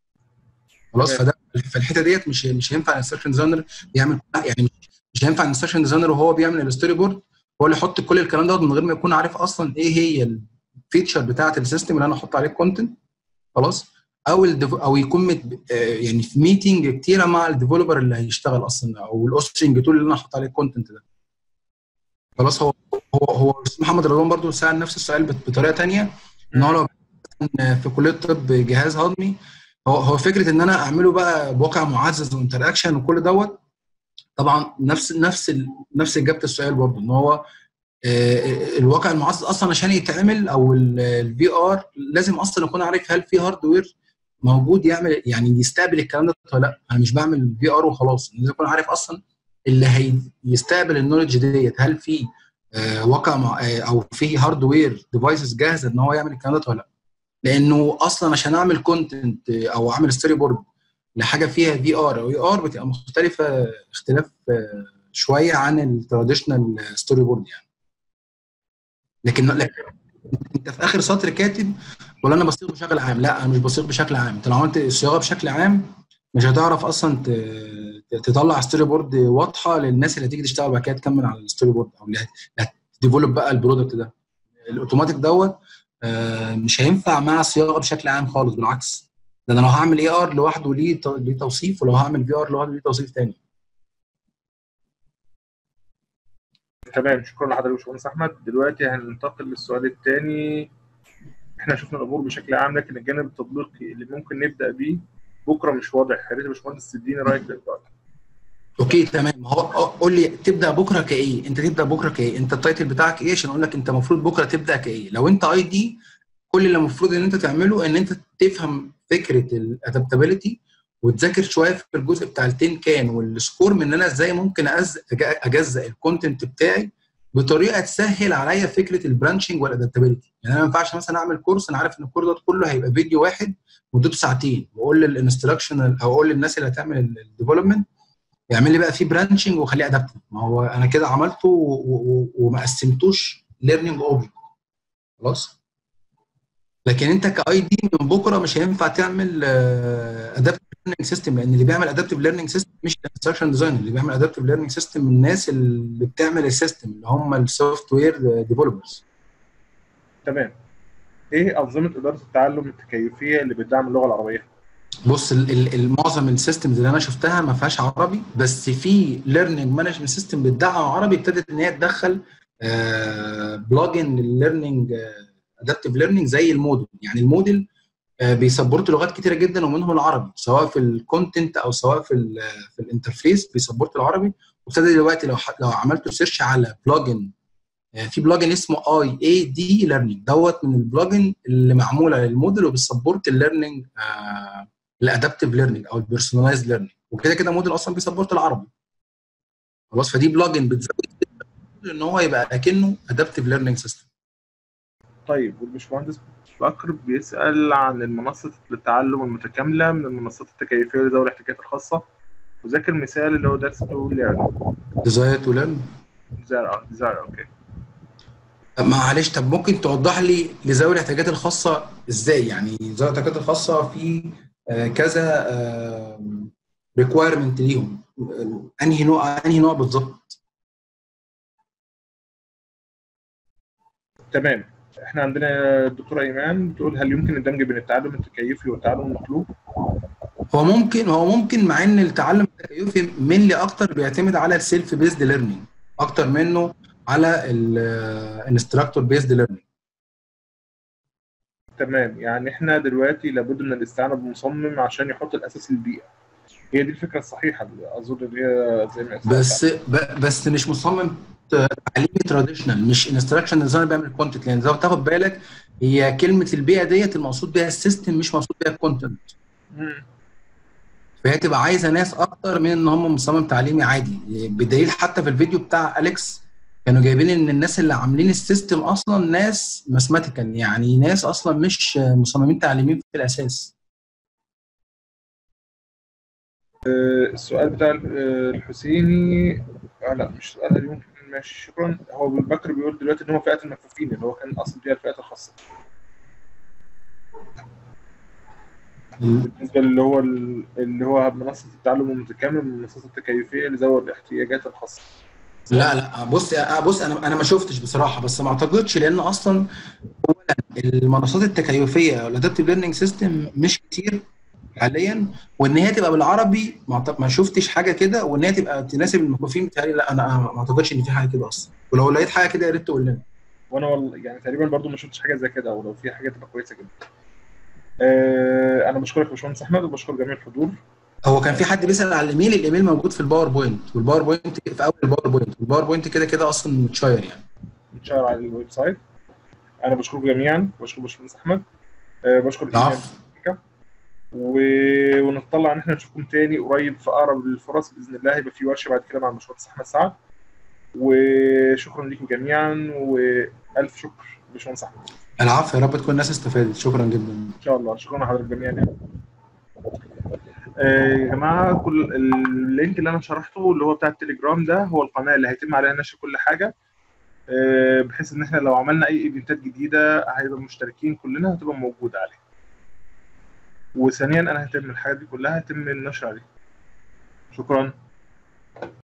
خلاص فده في الحته ديت مش مش هينفع الانستراكشن ديزاينر يعمل يعني مش- مش هينفع الانستراكشن ديزاينر وهو بيعمل الستوري بورد هو اللي يحط كل الكلام دوت من غير ما يكون عارف اصلا ايه هي الفيتشر بتاعه السيستم اللي انا احط عليه الكونتنت خلاص او الديف... او يكون مت... آه، يعني في ميتنج كتيره مع الديفلوبر اللي هيشتغل اصلا او الاوسترنج تول اللي انا هحط عليه الكونتنت ده خلاص هو هو هو الاستاذ محمد رضوان برضو سال نفس السؤال بط- بطريقه تانية ان هو لو مثلاً في كليه الطب جهاز هضمي هو هو فكره ان انا اعمله بقى بواقع معزز وانتر اكشن وكل دوت طبعا نفس نفس ال... نفس اجابه السؤال برضو ان هو آه، الواقع المعزز اصلا عشان يتعمل او الفي ار لازم اصلا اكون عارف هل في هاردوير موجود يعمل يعني يستقبل الكلام ده ولا لا انا مش بعمل في ار وخلاص لازم اكون عارف اصلا اللي هيستقبل النولج ديت هل في آه، واقع مع آه، او في هاردوير ديفايسز جاهزه ان هو يعمل الكلام ده ولا لا لانه اصلا عشان اعمل كونتنت او اعمل ستوري بورد لحاجه فيها في ار او اي ار بتبقى مختلفه اختلاف آه، شويه عن التراديشنال ستوري بورد يعني لكن لكن انت في اخر سطر كاتب ولا انا بصيغ بشكل عام لا انا مش بصيغ بشكل عام انت لو عملت الصياغه بشكل عام مش هتعرف اصلا ت- ت- تطلع ستوري بورد واضحه للناس اللي هتيجي تشتغل بعد كده تكمل على الستوري بورد او اللي هتديفلوب بقى البرودكت ده الاوتوماتيك دوت آه، مش هينفع مع الصياغه بشكل عام خالص بالعكس ده انا لو هعمل اي ار لوحده ليه تو- ليه توصيف ولو هعمل في ار لوحده ليه توصيف تاني تمام شكرا لحضرتك يا باشمهندس احمد دلوقتي هننتقل للسؤال الثاني احنا شفنا الامور بشكل عام لكن الجانب التطبيقي اللي ممكن نبدا بيه بكره مش واضح يا ريت يا باشمهندس تديني رايك دلوقتي اوكي تمام هو قول لي تبدا بكره كايه انت تبدا بكره كايه انت التايتل بتاعك ايه عشان اقول لك انت المفروض بكره تبدا كايه لو انت اي دي كل اللي المفروض ان انت تعمله ان انت تفهم فكره الادابتابيلتي وتذاكر شويه في الجزء بتاع التين كان والسكور من ان انا ازاي ممكن أز- أج- اجزأ الكونتنت بتاعي بطريقه تسهل عليا فكره البرانشنج والادابتابيلتي يعني انا ما ينفعش مثلا اعمل كورس انا عارف ان الكورس ده كله هيبقى فيديو واحد مدته ساعتين واقول للانستراكشن او اقول للناس اللي هتعمل الديفلوبمنت يعمل لي بقى فيه برانشنج واخليه ادابتيف ما هو انا كده عملته و- و- وما قسمتوش ليرنينج اوبجكت خلاص لكن انت كاي دي من بكره مش هينفع تعمل ادابتيف ليرنينج سيستم لان اللي بيعمل ادابتيف ليرنينج سيستم مش الانستراكشن ديزاين اللي بيعمل ادابتيف ليرنينج سيستم الناس اللي بتعمل السيستم اللي هم السوفت وير ديفلوبرز تمام ايه انظمه اداره التعلم التكيفيه اللي بتدعم اللغه العربيه بص ال- ال- ال- معظم السيستمز اللي انا شفتها ما فيهاش عربي بس في ليرنينج مانجمنت سيستم بتدعم عربي ابتدت ان هي تدخل بلجن للليرنينج ادابتيف ليرنينج زي الموديل يعني الموديل آه، بيسبورت لغات كتيره جدا ومنهم العربي سواء في الكونتنت او سواء في ال في الانترفيس بيسبورت العربي وابتدى دلوقتي لو ح- لو عملتوا سيرش على بلجن في بلجن اسمه اي اي دي ليرنينج دوت من البلجن اللي معموله للموديل وبتسبورت الليرنينج الادابتيف ليرنينج او البيرسونلايز ليرنينج وكده كده موديل اصلا بيسبورت العربي خلاص فدي بلجن بتزود ان هو يبقى اكنه ادابتيف ليرنينج سيستم طيب والباشمهندس بكر بيسأل عن المنصة التعلم المتكاملة من المنصات التكيفية لذوي الاحتياجات الخاصة وذاكر مثال اللي هو درس تو ليرن ديزاير تو ليرن ديزاير ديزاير اوكي معلش طب ممكن توضح لي لذوي الاحتياجات الخاصه ازاي يعني ذوي الاحتياجات الخاصه في آه، كذا ريكوايرمنت ليهم آه، انهي نوع انهي نوع بالظبط تمام احنا عندنا الدكتورة ايمان بتقول هل يمكن الدمج بين التعلم التكيفي والتعلم المطلوب؟ هو ممكن هو ممكن مع ان التعلم التكيفي مينلي اكتر بيعتمد على السيلف بيزد ليرنينج اكتر منه على الانستراكتور بيزد ليرنينج تمام يعني احنا دلوقتي لابد من الاستعانة بمصمم عشان يحط الاساس للبيئة هي دي الفكرة الصحيحة اللي اظن ان هي زي ما اسمها بس ب- بس مش مصمم تعليمي تراديشنال مش انستراكشن ديزاين بيعمل كونتنت لان زي ما تاخد بالك هي كلمه البيئه ديت المقصود بيها السيستم مش مقصود بيها الكونتنت مم. فهي تبقى عايزه ناس اكتر من ان هم مصمم تعليمي عادي بدليل حتى في الفيديو بتاع اليكس كانوا جايبين ان الناس اللي عاملين السيستم اصلا ناس ماثماتيكال يعني ناس اصلا مش مصممين تعليميين في الاساس آه، السؤال بتاع آه، الحسيني آه لا مش سؤال هل يمكن ماشي شكرا هو بكر بيقول دلوقتي ان هو فئة المكفوفين اللي هو كان اصلا دي الفئات الخاصة بالنسبة اللي هو ال- اللي هو منصة التعلم المتكامل من المنصات التكيفية لذوي الاحتياجات الخاصة لا لا بص بص انا انا ما شفتش بصراحه بس ما اعتقدش لان اصلا اولا المنصات التكيفيه والادابتيف ليرنينج سيستم مش كتير حاليا وان هي تبقى بالعربي ما أعتقد- ما شفتش حاجه كده وان هي تبقى تناسب المكفوفين بتهيألي لا انا ما اعتقدش ان في حاجه كده اصلا ولو لقيت حاجه كده يا ريت تقول لنا وانا والله يعني تقريبا برضو ما شفتش حاجة زي كده ولو في حاجة تبقى كويسة جدا آه، انا بشكرك يا باشمهندس احمد وبشكر جميع الحضور هو كان في حد بيسال على الايميل الايميل موجود في الباوربوينت والباوربوينت في اول الباوربوينت والباوربوينت كده كده اصلا متشير يعني متشير على الويب سايت انا بشكركم جميعا بشكر باشمهندس احمد آه، بشكر العفو. إيمان. و... ونتطلع ان احنا نشوفكم تاني قريب في اقرب الفرص باذن الله هيبقى في ورشه بعد كده مع الباشمهندس احمد سعد وشكرا لكم جميعا والف شكر باشمهندس احمد العفو يا رب تكون الناس استفادت شكرا جدا ان شاء الله شكرا لحضرتك جميعا يعني. آه، يا جماعه كل اللينك اللي انا شرحته اللي هو بتاع التليجرام ده هو القناه اللي هيتم عليها نشر كل حاجه آه، بحيث ان احنا لو عملنا اي ايفنتات جديده هيبقى مشتركين كلنا هتبقى موجوده عليه وثانيا انا هتم الحاجات دي كلها هيتم النشر عليه شكرا